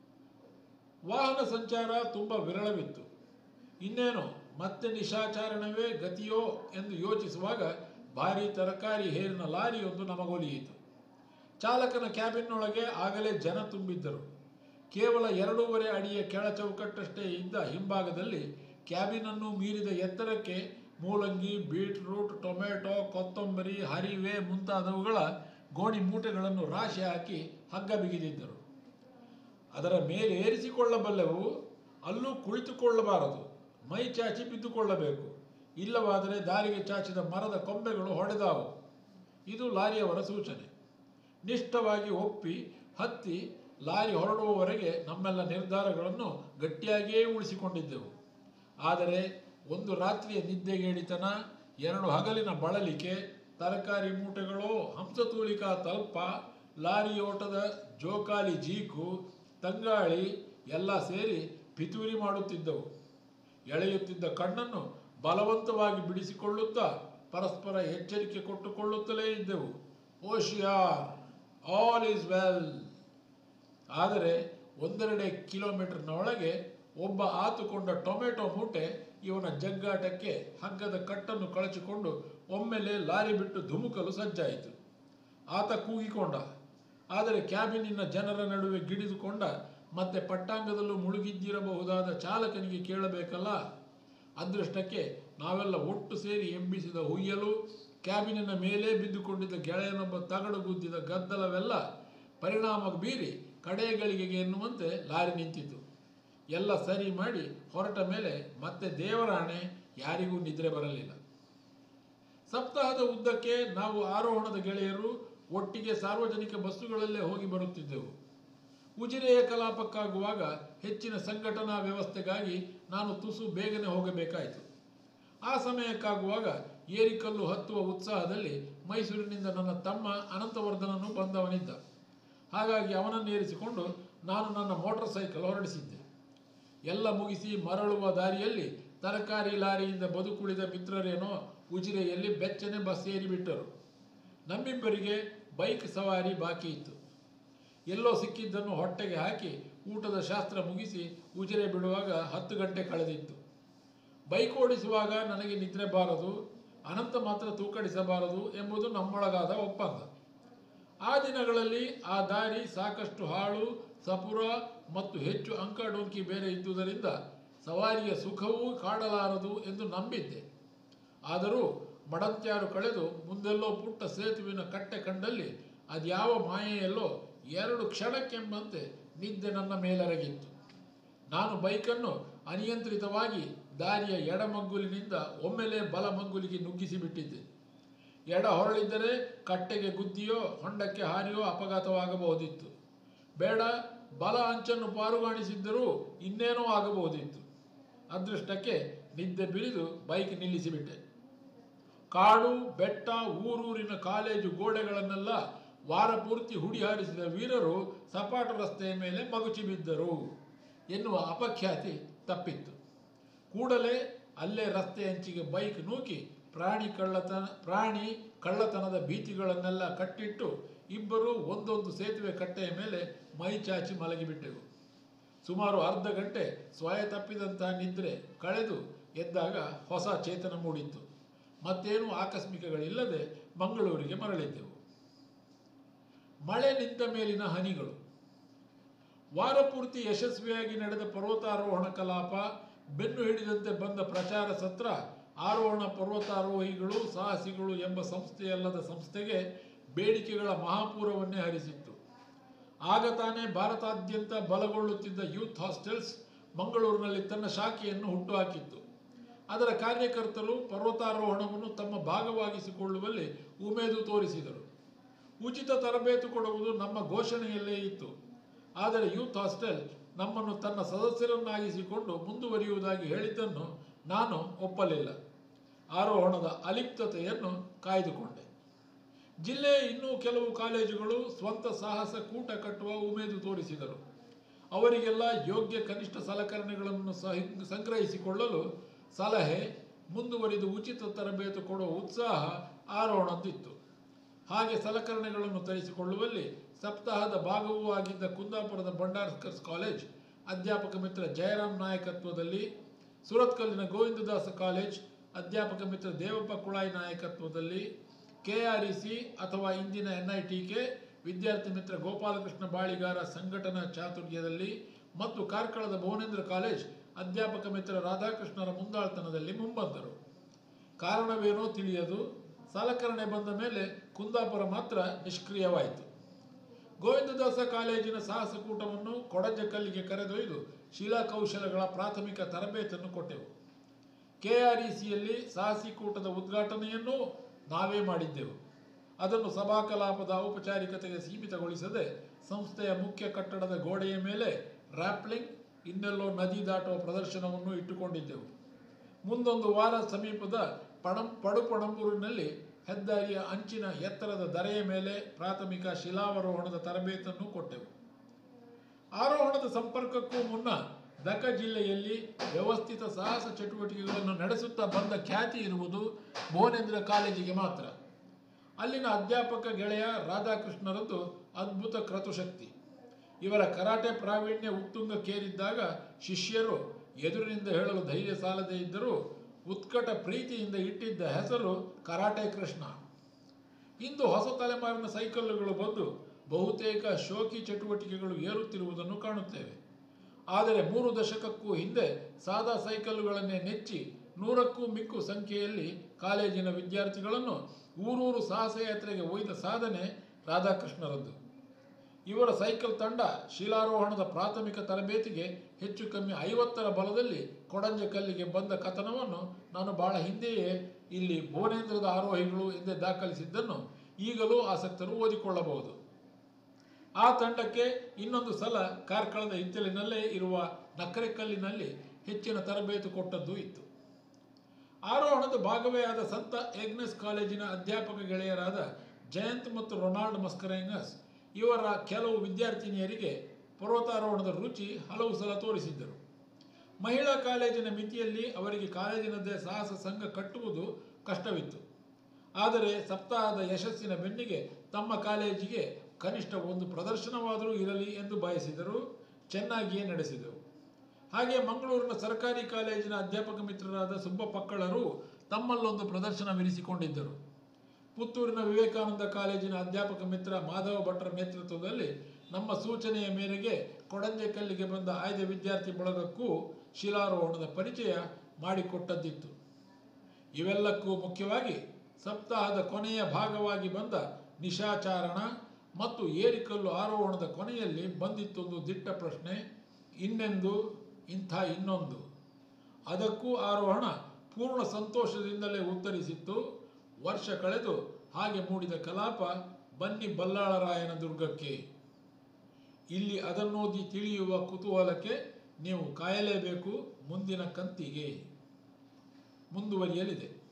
ವಾಹನ ಸಂಚಾರ ತುಂಬ ವಿರಳವಿತ್ತು ಇನ್ನೇನು ಮತ್ತೆ ನಿಶಾಚಾರಣವೇ ಗತಿಯೋ ಎಂದು ಯೋಚಿಸುವಾಗ ಭಾರೀ ತರಕಾರಿ ಹೇರಿನ ಲಾರಿಯೊಂದು ನಮಗೊಲಿಯಿತು ಚಾಲಕನ ಕ್ಯಾಬಿನ್ನೊಳಗೆ ಆಗಲೇ ಜನ ತುಂಬಿದ್ದರು ಕೇವಲ ಎರಡೂವರೆ ಅಡಿಯ ಕೆಳ ಚೌಕಟ್ಟಷ್ಟೇ ಇದ್ದ ಹಿಂಭಾಗದಲ್ಲಿ ಕ್ಯಾಬಿನನ್ನು ಮೀರಿದ ಎತ್ತರಕ್ಕೆ ಮೂಲಂಗಿ ಬೀಟ್ರೂಟ್ ಟೊಮೆಟೊ ಕೊತ್ತಂಬರಿ ಹರಿವೆ ಮುಂತಾದವುಗಳ ಗೋಣಿ ಮೂಟೆಗಳನ್ನು ರಾಶಿ ಹಾಕಿ ಹಗ್ಗ ಬಿಗಿದಿದ್ದರು ಅದರ ಮೇಲೆ ಏರಿಸಿಕೊಳ್ಳಬಲ್ಲೆವು ಅಲ್ಲೂ ಕುಳಿತುಕೊಳ್ಳಬಾರದು ಮೈ ಚಾಚಿ ಬಿದ್ದುಕೊಳ್ಳಬೇಕು ಇಲ್ಲವಾದರೆ ದಾರಿಗೆ ಚಾಚಿದ ಮರದ ಕೊಂಬೆಗಳು ಹೊಡೆದಾವು ಇದು ಲಾರಿಯವರ ಸೂಚನೆ ನಿಷ್ಠವಾಗಿ ಒಪ್ಪಿ ಹತ್ತಿ ಲಾರಿ ಹೊರಡುವವರೆಗೆ ನಮ್ಮೆಲ್ಲ ನಿರ್ಧಾರಗಳನ್ನು ಗಟ್ಟಿಯಾಗಿಯೇ ಉಳಿಸಿಕೊಂಡಿದ್ದೆವು ಆದರೆ ಒಂದು ರಾತ್ರಿಯ ನಿದ್ದೆಗೇಡಿತನ ಎರಡು ಹಗಲಿನ ಬಳಲಿಕೆ ತರಕಾರಿ ಮೂಟೆಗಳು ಹಂಸತೂಲಿಕಾ ತಲ್ಪ ಲಾರಿಯೋಟದ ಜೋಕಾಲಿ ಜೀಕು ತಂಗಾಳಿ ಎಲ್ಲ ಸೇರಿ ಪಿತೂರಿ ಮಾಡುತ್ತಿದ್ದವು ಎಳೆಯುತ್ತಿದ್ದ ಕಣ್ಣನ್ನು ಬಲವಂತವಾಗಿ ಬಿಡಿಸಿಕೊಳ್ಳುತ್ತಾ ಪರಸ್ಪರ ಎಚ್ಚರಿಕೆ ಕೊಟ್ಟುಕೊಳ್ಳುತ್ತಲೇ ಇದ್ದೆವು ಓಶಿಯಾರ್ ಆಲ್ ಈಸ್ ವೆಲ್ ಆದರೆ ಒಂದೆರಡೇ ಕಿಲೋಮೀಟರ್ನ ಒಳಗೆ ಒಬ್ಬ ಆತುಕೊಂಡ ಟೊಮೆಟೊ ಮೂಟೆ ಇವನ ಜಗ್ಗಾಟಕ್ಕೆ ಹಗ್ಗದ ಕಟ್ಟನ್ನು ಕಳಚಿಕೊಂಡು ಒಮ್ಮೆಲೆ ಲಾರಿ ಬಿಟ್ಟು ಧುಮುಕಲು ಸಜ್ಜಾಯಿತು ಆತ ಕೂಗಿಕೊಂಡ ಆದರೆ ಕ್ಯಾಬಿನಿನ ಜನರ ನಡುವೆ ಗಿಡಿದುಕೊಂಡ ಮತ್ತೆ ಪಟ್ಟಾಂಗದಲ್ಲೂ ಮುಳುಗಿದ್ದಿರಬಹುದಾದ ಚಾಲಕನಿಗೆ ಕೇಳಬೇಕಲ್ಲ ಅದೃಷ್ಟಕ್ಕೆ ನಾವೆಲ್ಲ ಒಟ್ಟು ಸೇರಿ ಎಬ್ಬಿಸಿದ ಹುಯ್ಯಲು ಕ್ಯಾಬಿನಿನ ಮೇಲೆ ಬಿದ್ದುಕೊಂಡಿದ್ದ ಗೆಳೆಯನೊಬ್ಬ ತಗಡು ಗುದ್ದಿದ ಗದ್ದಲವೆಲ್ಲ ಪರಿಣಾಮ ಬೀರಿ ಕಡೆಗಳಿಗೆ ಎನ್ನುವಂತೆ ಲಾರಿ ನಿಂತಿತು ಎಲ್ಲ ಸರಿ ಮಾಡಿ ಹೊರಟ ಮೇಲೆ ಮತ್ತೆ ದೇವರಾಣೆ ಯಾರಿಗೂ ನಿದ್ರೆ ಬರಲಿಲ್ಲ ಸಪ್ತಾಹದ ಉದ್ದಕ್ಕೆ ನಾವು ಆರೋಹಣದ ಗೆಳೆಯರು ಒಟ್ಟಿಗೆ ಸಾರ್ವಜನಿಕ ಬಸ್ಸುಗಳಲ್ಲೇ ಹೋಗಿ ಬರುತ್ತಿದ್ದೆವು ಉಜಿರೆಯ ಕಲಾಪಕ್ಕಾಗುವಾಗ ಹೆಚ್ಚಿನ ಸಂಘಟನಾ ವ್ಯವಸ್ಥೆಗಾಗಿ ನಾನು ತುಸು ಬೇಗನೆ ಹೋಗಬೇಕಾಯಿತು ಆ ಸಮಯಕ್ಕಾಗುವಾಗ ಏರಿಕಲ್ಲು ಹತ್ತುವ ಉತ್ಸಾಹದಲ್ಲಿ ಮೈಸೂರಿನಿಂದ ನನ್ನ ತಮ್ಮ ಅನಂತವರ್ಧನನು ಬಂದವನಿದ್ದ ಹಾಗಾಗಿ ಅವನನ್ನು ಏರಿಸಿಕೊಂಡು ನಾನು ನನ್ನ ಮೋಟಾರ್ ಸೈಕಲ್ ಹೊರಡಿಸಿದ್ದೆ ಎಲ್ಲ ಮುಗಿಸಿ ಮರಳುವ ದಾರಿಯಲ್ಲಿ ತರಕಾರಿ ಲಾರಿಯಿಂದ ಬದುಕುಳಿದ ಮಿತ್ರರೇನೋ ಉಜಿರೆಯಲ್ಲಿ ಬೆಚ್ಚನೆ ಬಸ್ ಏರಿಬಿಟ್ಟರು ನಮ್ಮಿಬ್ಬರಿಗೆ ಬೈಕ್ ಸವಾರಿ ಬಾಕಿ ಇತ್ತು ಎಲ್ಲೋ ಸಿಕ್ಕಿದ್ದನ್ನು ಹೊಟ್ಟೆಗೆ ಹಾಕಿ ಊಟದ ಶಾಸ್ತ್ರ ಮುಗಿಸಿ ಉಜಿರೆ ಬಿಡುವಾಗ ಹತ್ತು ಗಂಟೆ ಕಳೆದಿತ್ತು ಬೈಕ್ ಓಡಿಸುವಾಗ ನನಗೆ ನಿದ್ರೆ ಬಾರದು ಅನಂತ ಮಾತ್ರ ತೂಕಡಿಸಬಾರದು ಎಂಬುದು ನಮ್ಮೊಳಗಾದ ಒಪ್ಪಂದ ಆ ದಿನಗಳಲ್ಲಿ ಆ ದಾರಿ ಸಾಕಷ್ಟು ಹಾಳು ಸಪುರ ಮತ್ತು ಹೆಚ್ಚು ಅಂಕಡೊಂಕಿ ಬೇರೆ ಇದ್ದುದರಿಂದ ಸವಾರಿಯ ಸುಖವೂ ಕಾಡಲಾರದು ಎಂದು ನಂಬಿದ್ದೆ ಆದರೂ ಮಡಂತ್ಯಾರು ಕಳೆದು ಮುಂದೆಲ್ಲೋ ಪುಟ್ಟ ಸೇತುವಿನ ಕಟ್ಟೆ ಕಂಡಲ್ಲಿ ಅದ್ಯಾವ ಮಾಯೆಯಲ್ಲೋ ಎರಡು ಕ್ಷಣಕ್ಕೆಂಬಂತೆ ನಿದ್ದೆ ನನ್ನ ಮೇಲೆರಗಿತ್ತು ನಾನು ಬೈಕನ್ನು ಅನಿಯಂತ್ರಿತವಾಗಿ ದಾರಿಯ ಎಡಮಗ್ಗುಲಿನಿಂದ ಒಮ್ಮೆಲೆ ಬಲಮಗ್ಗುಲಿಗೆ ನುಗ್ಗಿಸಿ ಬಿಟ್ಟಿದ್ದೆ ಎಡ ಹೊರಳಿದ್ದರೆ ಕಟ್ಟೆಗೆ ಗುದ್ದಿಯೋ ಹೊಂಡಕ್ಕೆ ಹಾರಿಯೋ ಅಪಘಾತವಾಗಬಹುದಿತ್ತು ಬೇಡ ಬಲ ಅಂಚನ್ನು ಪಾರುಗಾಣಿಸಿದ್ದರೂ ಇನ್ನೇನೋ ಆಗಬಹುದಿತ್ತು ಅದೃಷ್ಟಕ್ಕೆ ನಿದ್ದೆ ಬಿರಿದು ಬೈಕ್ ನಿಲ್ಲಿಸಿಬಿಟ್ಟೆ ಕಾಡು ಬೆಟ್ಟ ಊರೂರಿನ ಕಾಲೇಜು ಗೋಡೆಗಳನ್ನೆಲ್ಲ ವಾರ ಪೂರ್ತಿ ಹುಡಿ ಹಾರಿಸಿದ ವೀರರು ಸಪಾಟ ರಸ್ತೆಯ ಮೇಲೆ ಮಗುಚಿ ಬಿದ್ದರು ಎನ್ನುವ ಅಪಖ್ಯಾತಿ ತಪ್ಪಿತ್ತು ಕೂಡಲೇ ಅಲ್ಲೇ ರಸ್ತೆ ಅಂಚಿಗೆ ಬೈಕ್ ನೂಕಿ ಪ್ರಾಣಿ ಕಳ್ಳತನ ಪ್ರಾಣಿ ಕಳ್ಳತನದ ಭೀತಿಗಳನ್ನೆಲ್ಲ ಕಟ್ಟಿಟ್ಟು ಇಬ್ಬರು ಒಂದೊಂದು ಸೇತುವೆ ಕಟ್ಟೆಯ ಮೇಲೆ ಮೈ ಚಾಚಿ ಮಲಗಿಬಿಟ್ಟೆವು ಸುಮಾರು ಅರ್ಧ ಗಂಟೆ ಸ್ವಯ ತಪ್ಪಿದಂತಹ ನಿದ್ರೆ ಕಳೆದು ಎದ್ದಾಗ ಹೊಸ ಚೇತನ ಮೂಡಿತ್ತು ಮತ್ತೇನೂ ಆಕಸ್ಮಿಕಗಳಿಲ್ಲದೆ ಮಂಗಳೂರಿಗೆ ಮರಳಿದ್ದೆವು ಮಳೆ ನಿಂತ ಮೇಲಿನ ಹನಿಗಳು ವಾರ ಪೂರ್ತಿ ಯಶಸ್ವಿಯಾಗಿ ನಡೆದ ಪರ್ವತಾರೋಹಣ ಕಲಾಪ ಬೆನ್ನು ಹಿಡಿದಂತೆ ಬಂದ ಪ್ರಚಾರ ಸತ್ರ ಆರೋಹಣ ಪರ್ವತಾರೋಹಿಗಳು ಸಾಹಸಿಗಳು ಎಂಬ ಸಂಸ್ಥೆಯಲ್ಲದ ಸಂಸ್ಥೆಗೆ ಬೇಡಿಕೆಗಳ ಮಹಾಪೂರವನ್ನೇ ಹರಿಸಿತ್ತು ಆಗ ತಾನೇ ಭಾರತಾದ್ಯಂತ ಬಲಗೊಳ್ಳುತ್ತಿದ್ದ ಯೂತ್ ಹಾಸ್ಟೆಲ್ಸ್ ಮಂಗಳೂರಿನಲ್ಲಿ ತನ್ನ ಶಾಖೆಯನ್ನು ಹುಟ್ಟುಹಾಕಿತ್ತು ಅದರ ಕಾರ್ಯಕರ್ತರು ಪರ್ವತಾರೋಹಣವನ್ನು ತಮ್ಮ ಭಾಗವಾಗಿಸಿಕೊಳ್ಳುವಲ್ಲಿ ಉಮೇದು ತೋರಿಸಿದರು ಉಚಿತ ತರಬೇತು ಕೊಡುವುದು ನಮ್ಮ ಘೋಷಣೆಯಲ್ಲೇ ಇತ್ತು ಆದರೆ ಯೂತ್ ಹಾಸ್ಟೆಲ್ ನಮ್ಮನ್ನು ತನ್ನ ಸದಸ್ಯರನ್ನಾಗಿಸಿಕೊಂಡು ಮುಂದುವರಿಯುವುದಾಗಿ ಹೇಳಿದ್ದನ್ನು ನಾನು ಒಪ್ಪಲಿಲ್ಲ ಆರೋಹಣದ ಅಲಿಪ್ತತೆಯನ್ನು ಕಾಯ್ದುಕೊಂಡೆ ಜಿಲ್ಲೆಯ ಇನ್ನೂ ಕೆಲವು ಕಾಲೇಜುಗಳು ಸ್ವಂತ ಸಾಹಸ ಕೂಟ ಕಟ್ಟುವ ಉಮೇದು ತೋರಿಸಿದರು ಅವರಿಗೆಲ್ಲ ಯೋಗ್ಯ ಕನಿಷ್ಠ ಸಲಕರಣೆಗಳನ್ನು ಸಹ ಸಂಗ್ರಹಿಸಿಕೊಳ್ಳಲು ಸಲಹೆ ಮುಂದುವರಿದು ಉಚಿತ ತರಬೇತು ಕೊಡುವ ಉತ್ಸಾಹ ಆರೋಹಣದ್ದಿತ್ತು ಹಾಗೆ ಸಲಕರಣೆಗಳನ್ನು ತರಿಸಿಕೊಳ್ಳುವಲ್ಲಿ ಸಪ್ತಾಹದ ಭಾಗವೂ ಆಗಿದ್ದ ಕುಂದಾಪುರದ ಭಂಡಾರ್ಕರ್ಸ್ ಕಾಲೇಜ್ ಅಧ್ಯಾಪಕ ಮಿತ್ರ ಜಯರಾಮ್ ನಾಯಕತ್ವದಲ್ಲಿ ಸುರತ್ಕಲ್ಲಿನ ಗೋವಿಂದದಾಸ ಕಾಲೇಜ್ ಅಧ್ಯಾಪಕ ಮಿತ್ರ ದೇವಪ್ಪ ಕುಳಾಯಿ ನಾಯಕತ್ವದಲ್ಲಿ ಕೆಆರ್ಇಸಿ ಅಥವಾ ಇಂದಿನ ಎನ್ಐಟಿಕೆ ವಿದ್ಯಾರ್ಥಿ ಮಿತ್ರ ಗೋಪಾಲಕೃಷ್ಣ ಬಾಳಿಗಾರ ಸಂಘಟನಾ ಚಾತುರ್ಯದಲ್ಲಿ ಮತ್ತು ಕಾರ್ಕಳದ ಭುವನೇಂದ್ರ ಕಾಲೇಜ್ ಅಧ್ಯಾಪಕ ಮಿತ್ರ ರಾಧಾಕೃಷ್ಣರ ಮುಂದಾಳ್ತನದಲ್ಲಿ ಮುಂಬಂದರು ಕಾರಣವೇನೋ ತಿಳಿಯದು ಸಲಕರಣೆ ಬಂದ ಮೇಲೆ ಕುಂದಾಪುರ ಮಾತ್ರ ನಿಷ್ಕ್ರಿಯವಾಯಿತು ಗೋವಿಂದದಾಸ ಕಾಲೇಜಿನ ಸಾಹಸಕೂಟವನ್ನು ಕೊಡಜಕಲ್ಲಿಗೆ ಕರೆದೊಯ್ದು ಶಿಲಾಕೌಶಲಗಳ ಪ್ರಾಥಮಿಕ ತರಬೇತನ್ನು ಕೊಟ್ಟೆವು ಕೆಆರ್ಇಸಿಯಲ್ಲಿ ಸಾಹಸಿ ಕೂಟದ ಉದ್ಘಾಟನೆಯನ್ನೂ ನಾವೇ ಮಾಡಿದ್ದೆವು ಅದನ್ನು ಸಭಾ ಕಲಾಪದ ಔಪಚಾರಿಕತೆಗೆ ಸೀಮಿತಗೊಳಿಸದೆ ಸಂಸ್ಥೆಯ ಮುಖ್ಯ ಕಟ್ಟಡದ ಗೋಡೆಯ ಮೇಲೆ ರ್ಯಾಪ್ಲಿಂಗ್ ಇನ್ನೆಲ್ಲೋ ನದಿ ದಾಟುವ ಪ್ರದರ್ಶನವನ್ನು ಇಟ್ಟುಕೊಂಡಿದ್ದೆವು ಮುಂದೊಂದು ವಾರ ಸಮೀಪದ ಪಣಂ ಪಡುಪಣಂಬೂರಿನಲ್ಲಿ ಹೆದ್ದಾರಿಯ ಅಂಚಿನ ಎತ್ತರದ ದರೆಯ ಮೇಲೆ ಪ್ರಾಥಮಿಕ ಶಿಲಾವರೋಹಣದ ತರಬೇತನ್ನು ಕೊಟ್ಟೆವು ಆರೋಹಣದ ಸಂಪರ್ಕಕ್ಕೂ ಮುನ್ನ ದಕ ಜಿಲ್ಲೆಯಲ್ಲಿ ವ್ಯವಸ್ಥಿತ ಸಾಹಸ ಚಟುವಟಿಕೆಗಳನ್ನು ನಡೆಸುತ್ತಾ ಬಂದ ಖ್ಯಾತಿ ಇರುವುದು ಭುವನೇಂದ್ರ ಕಾಲೇಜಿಗೆ ಮಾತ್ರ ಅಲ್ಲಿನ ಅಧ್ಯಾಪಕ ಗೆಳೆಯ ರಾಧಾಕೃಷ್ಣರದ್ದು ಅದ್ಭುತ ಕ್ರತುಶಕ್ತಿ ಇವರ ಕರಾಟೆ ಪ್ರಾವೀಣ್ಯ ಉತ್ತುಂಗಕ್ಕೇರಿದ್ದಾಗ ಶಿಷ್ಯರು ಎದುರಿನಿಂದ ಹೇಳಲು ಧೈರ್ಯ ಸಾಲದೇ ಇದ್ದರೂ ಉತ್ಕಟ ಪ್ರೀತಿಯಿಂದ ಇಟ್ಟಿದ್ದ ಹೆಸರು ಕರಾಟೆ ಕೃಷ್ಣ ಇಂದು ಹೊಸ ತಲೆಮಾರಿನ ಸೈಕಲ್ಲುಗಳು ಬಂದು ಬಹುತೇಕ ಶೋಕಿ ಚಟುವಟಿಕೆಗಳು ಏರುತ್ತಿರುವುದನ್ನು ಕಾಣುತ್ತೇವೆ ಆದರೆ ಮೂರು ದಶಕಕ್ಕೂ ಹಿಂದೆ ಸಾದಾ ಸೈಕಲ್ಲುಗಳನ್ನೇ ನೆಚ್ಚಿ ನೂರಕ್ಕೂ ಮಿಕ್ಕು ಸಂಖ್ಯೆಯಲ್ಲಿ ಕಾಲೇಜಿನ ವಿದ್ಯಾರ್ಥಿಗಳನ್ನು ಊರೂರು ಸಾಹಸಯಾತ್ರೆಗೆ ಒಯ್ದ ಸಾಧನೆ ರಾಧಾಕೃಷ್ಣರದ್ದು ಇವರ ಸೈಕಲ್ ತಂಡ ಶಿಲಾರೋಹಣದ ಪ್ರಾಥಮಿಕ ತರಬೇತಿಗೆ ಹೆಚ್ಚು ಕಮ್ಮಿ ಐವತ್ತರ ಬಲದಲ್ಲಿ ಕೊಡಂಜಕಲ್ಲಿಗೆ ಬಂದ ಕಥನವನ್ನು ನಾನು ಬಹಳ ಹಿಂದೆಯೇ ಇಲ್ಲಿ ಭುವನೇಂದ್ರದ ಆರೋಹಿಗಳು ಎಂದೇ ದಾಖಲಿಸಿದ್ದನ್ನು ಈಗಲೂ ಆಸಕ್ತರು ಓದಿಕೊಳ್ಳಬಹುದು ಆ ತಂಡಕ್ಕೆ ಇನ್ನೊಂದು ಸಲ ಕಾರ್ಕಳದ ಇತ್ತಲಿನಲ್ಲೇ ಇರುವ ನಕ್ಕರೆಕಲ್ಲಿನಲ್ಲಿ ಹೆಚ್ಚಿನ ತರಬೇತು ಕೊಟ್ಟದ್ದು ಇತ್ತು ಆರೋಹಣದ ಭಾಗವೇ ಆದ ಸಂತ ಎಗ್ನೆಸ್ ಕಾಲೇಜಿನ ಅಧ್ಯಾಪಕ ಗೆಳೆಯರಾದ ಜಯಂತ್ ಮತ್ತು ರೊನಾಲ್ಡ್ ಮಸ್ಕರೆಂಗಸ್ ಇವರ ಕೆಲವು ವಿದ್ಯಾರ್ಥಿನಿಯರಿಗೆ ಪರ್ವತಾರೋಹಣದ ರುಚಿ ಹಲವು ಸಲ ತೋರಿಸಿದ್ದರು ಮಹಿಳಾ ಕಾಲೇಜಿನ ಮಿತಿಯಲ್ಲಿ ಅವರಿಗೆ ಕಾಲೇಜಿನದ್ದೇ ಸಾಹಸ ಸಂಘ ಕಟ್ಟುವುದು ಕಷ್ಟವಿತ್ತು ಆದರೆ ಸಪ್ತಾಹದ ಯಶಸ್ಸಿನ ಬೆನ್ನಿಗೆ ತಮ್ಮ ಕಾಲೇಜಿಗೆ ಕನಿಷ್ಠ ಒಂದು ಪ್ರದರ್ಶನವಾದರೂ ಇರಲಿ ಎಂದು ಬಯಸಿದರು ಚೆನ್ನಾಗಿಯೇ ನಡೆಸಿದೆವು ಹಾಗೆ ಮಂಗಳೂರಿನ ಸರ್ಕಾರಿ ಕಾಲೇಜಿನ ಅಧ್ಯಾಪಕ ಮಿತ್ರರಾದ ಸುಬ್ಬ ಪಕ್ಕಳರು ತಮ್ಮಲ್ಲೊಂದು ಪ್ರದರ್ಶನವಿರಿಸಿಕೊಂಡಿದ್ದರು ಪುತ್ತೂರಿನ ವಿವೇಕಾನಂದ ಕಾಲೇಜಿನ ಅಧ್ಯಾಪಕ ಮಿತ್ರ ಮಾಧವ ಭಟ್ರ ನೇತೃತ್ವದಲ್ಲಿ ನಮ್ಮ ಸೂಚನೆಯ ಮೇರೆಗೆ ಕೊಡಂಜೆಕಲ್ಲಿಗೆ ಬಂದ ಆಯ್ದ ವಿದ್ಯಾರ್ಥಿ ಬಳಗಕ್ಕೂ ಶಿಲಾರೋಹಣದ ಪರಿಚಯ ಮಾಡಿಕೊಟ್ಟದ್ದಿತ್ತು ಇವೆಲ್ಲಕ್ಕೂ ಮುಖ್ಯವಾಗಿ ಸಪ್ತಾಹದ ಕೊನೆಯ ಭಾಗವಾಗಿ ಬಂದ ನಿಶಾಚಾರಣ ಮತ್ತು ಏರಿಕಲ್ಲು ಆರೋಹಣದ ಕೊನೆಯಲ್ಲಿ ಬಂದಿತ್ತೊಂದು ದಿಟ್ಟ ಪ್ರಶ್ನೆ ಇನ್ನೆಂದು ಇಂಥ ಇನ್ನೊಂದು ಅದಕ್ಕೂ ಆರೋಹಣ ಪೂರ್ಣ ಸಂತೋಷದಿಂದಲೇ ಉತ್ತರಿಸಿತ್ತು ವರ್ಷ ಕಳೆದು ಹಾಗೆ ಮೂಡಿದ ಕಲಾಪ ಬನ್ನಿ ಬಲ್ಲಾಳರಾಯನ ದುರ್ಗಕ್ಕೆ ಇಲ್ಲಿ ಅದನ್ನೋದಿ ತಿಳಿಯುವ ಕುತೂಹಲಕ್ಕೆ ನೀವು ಕಾಯಲೇಬೇಕು ಮುಂದಿನ ಕಂತಿಗೆ ಮುಂದುವರಿಯಲಿದೆ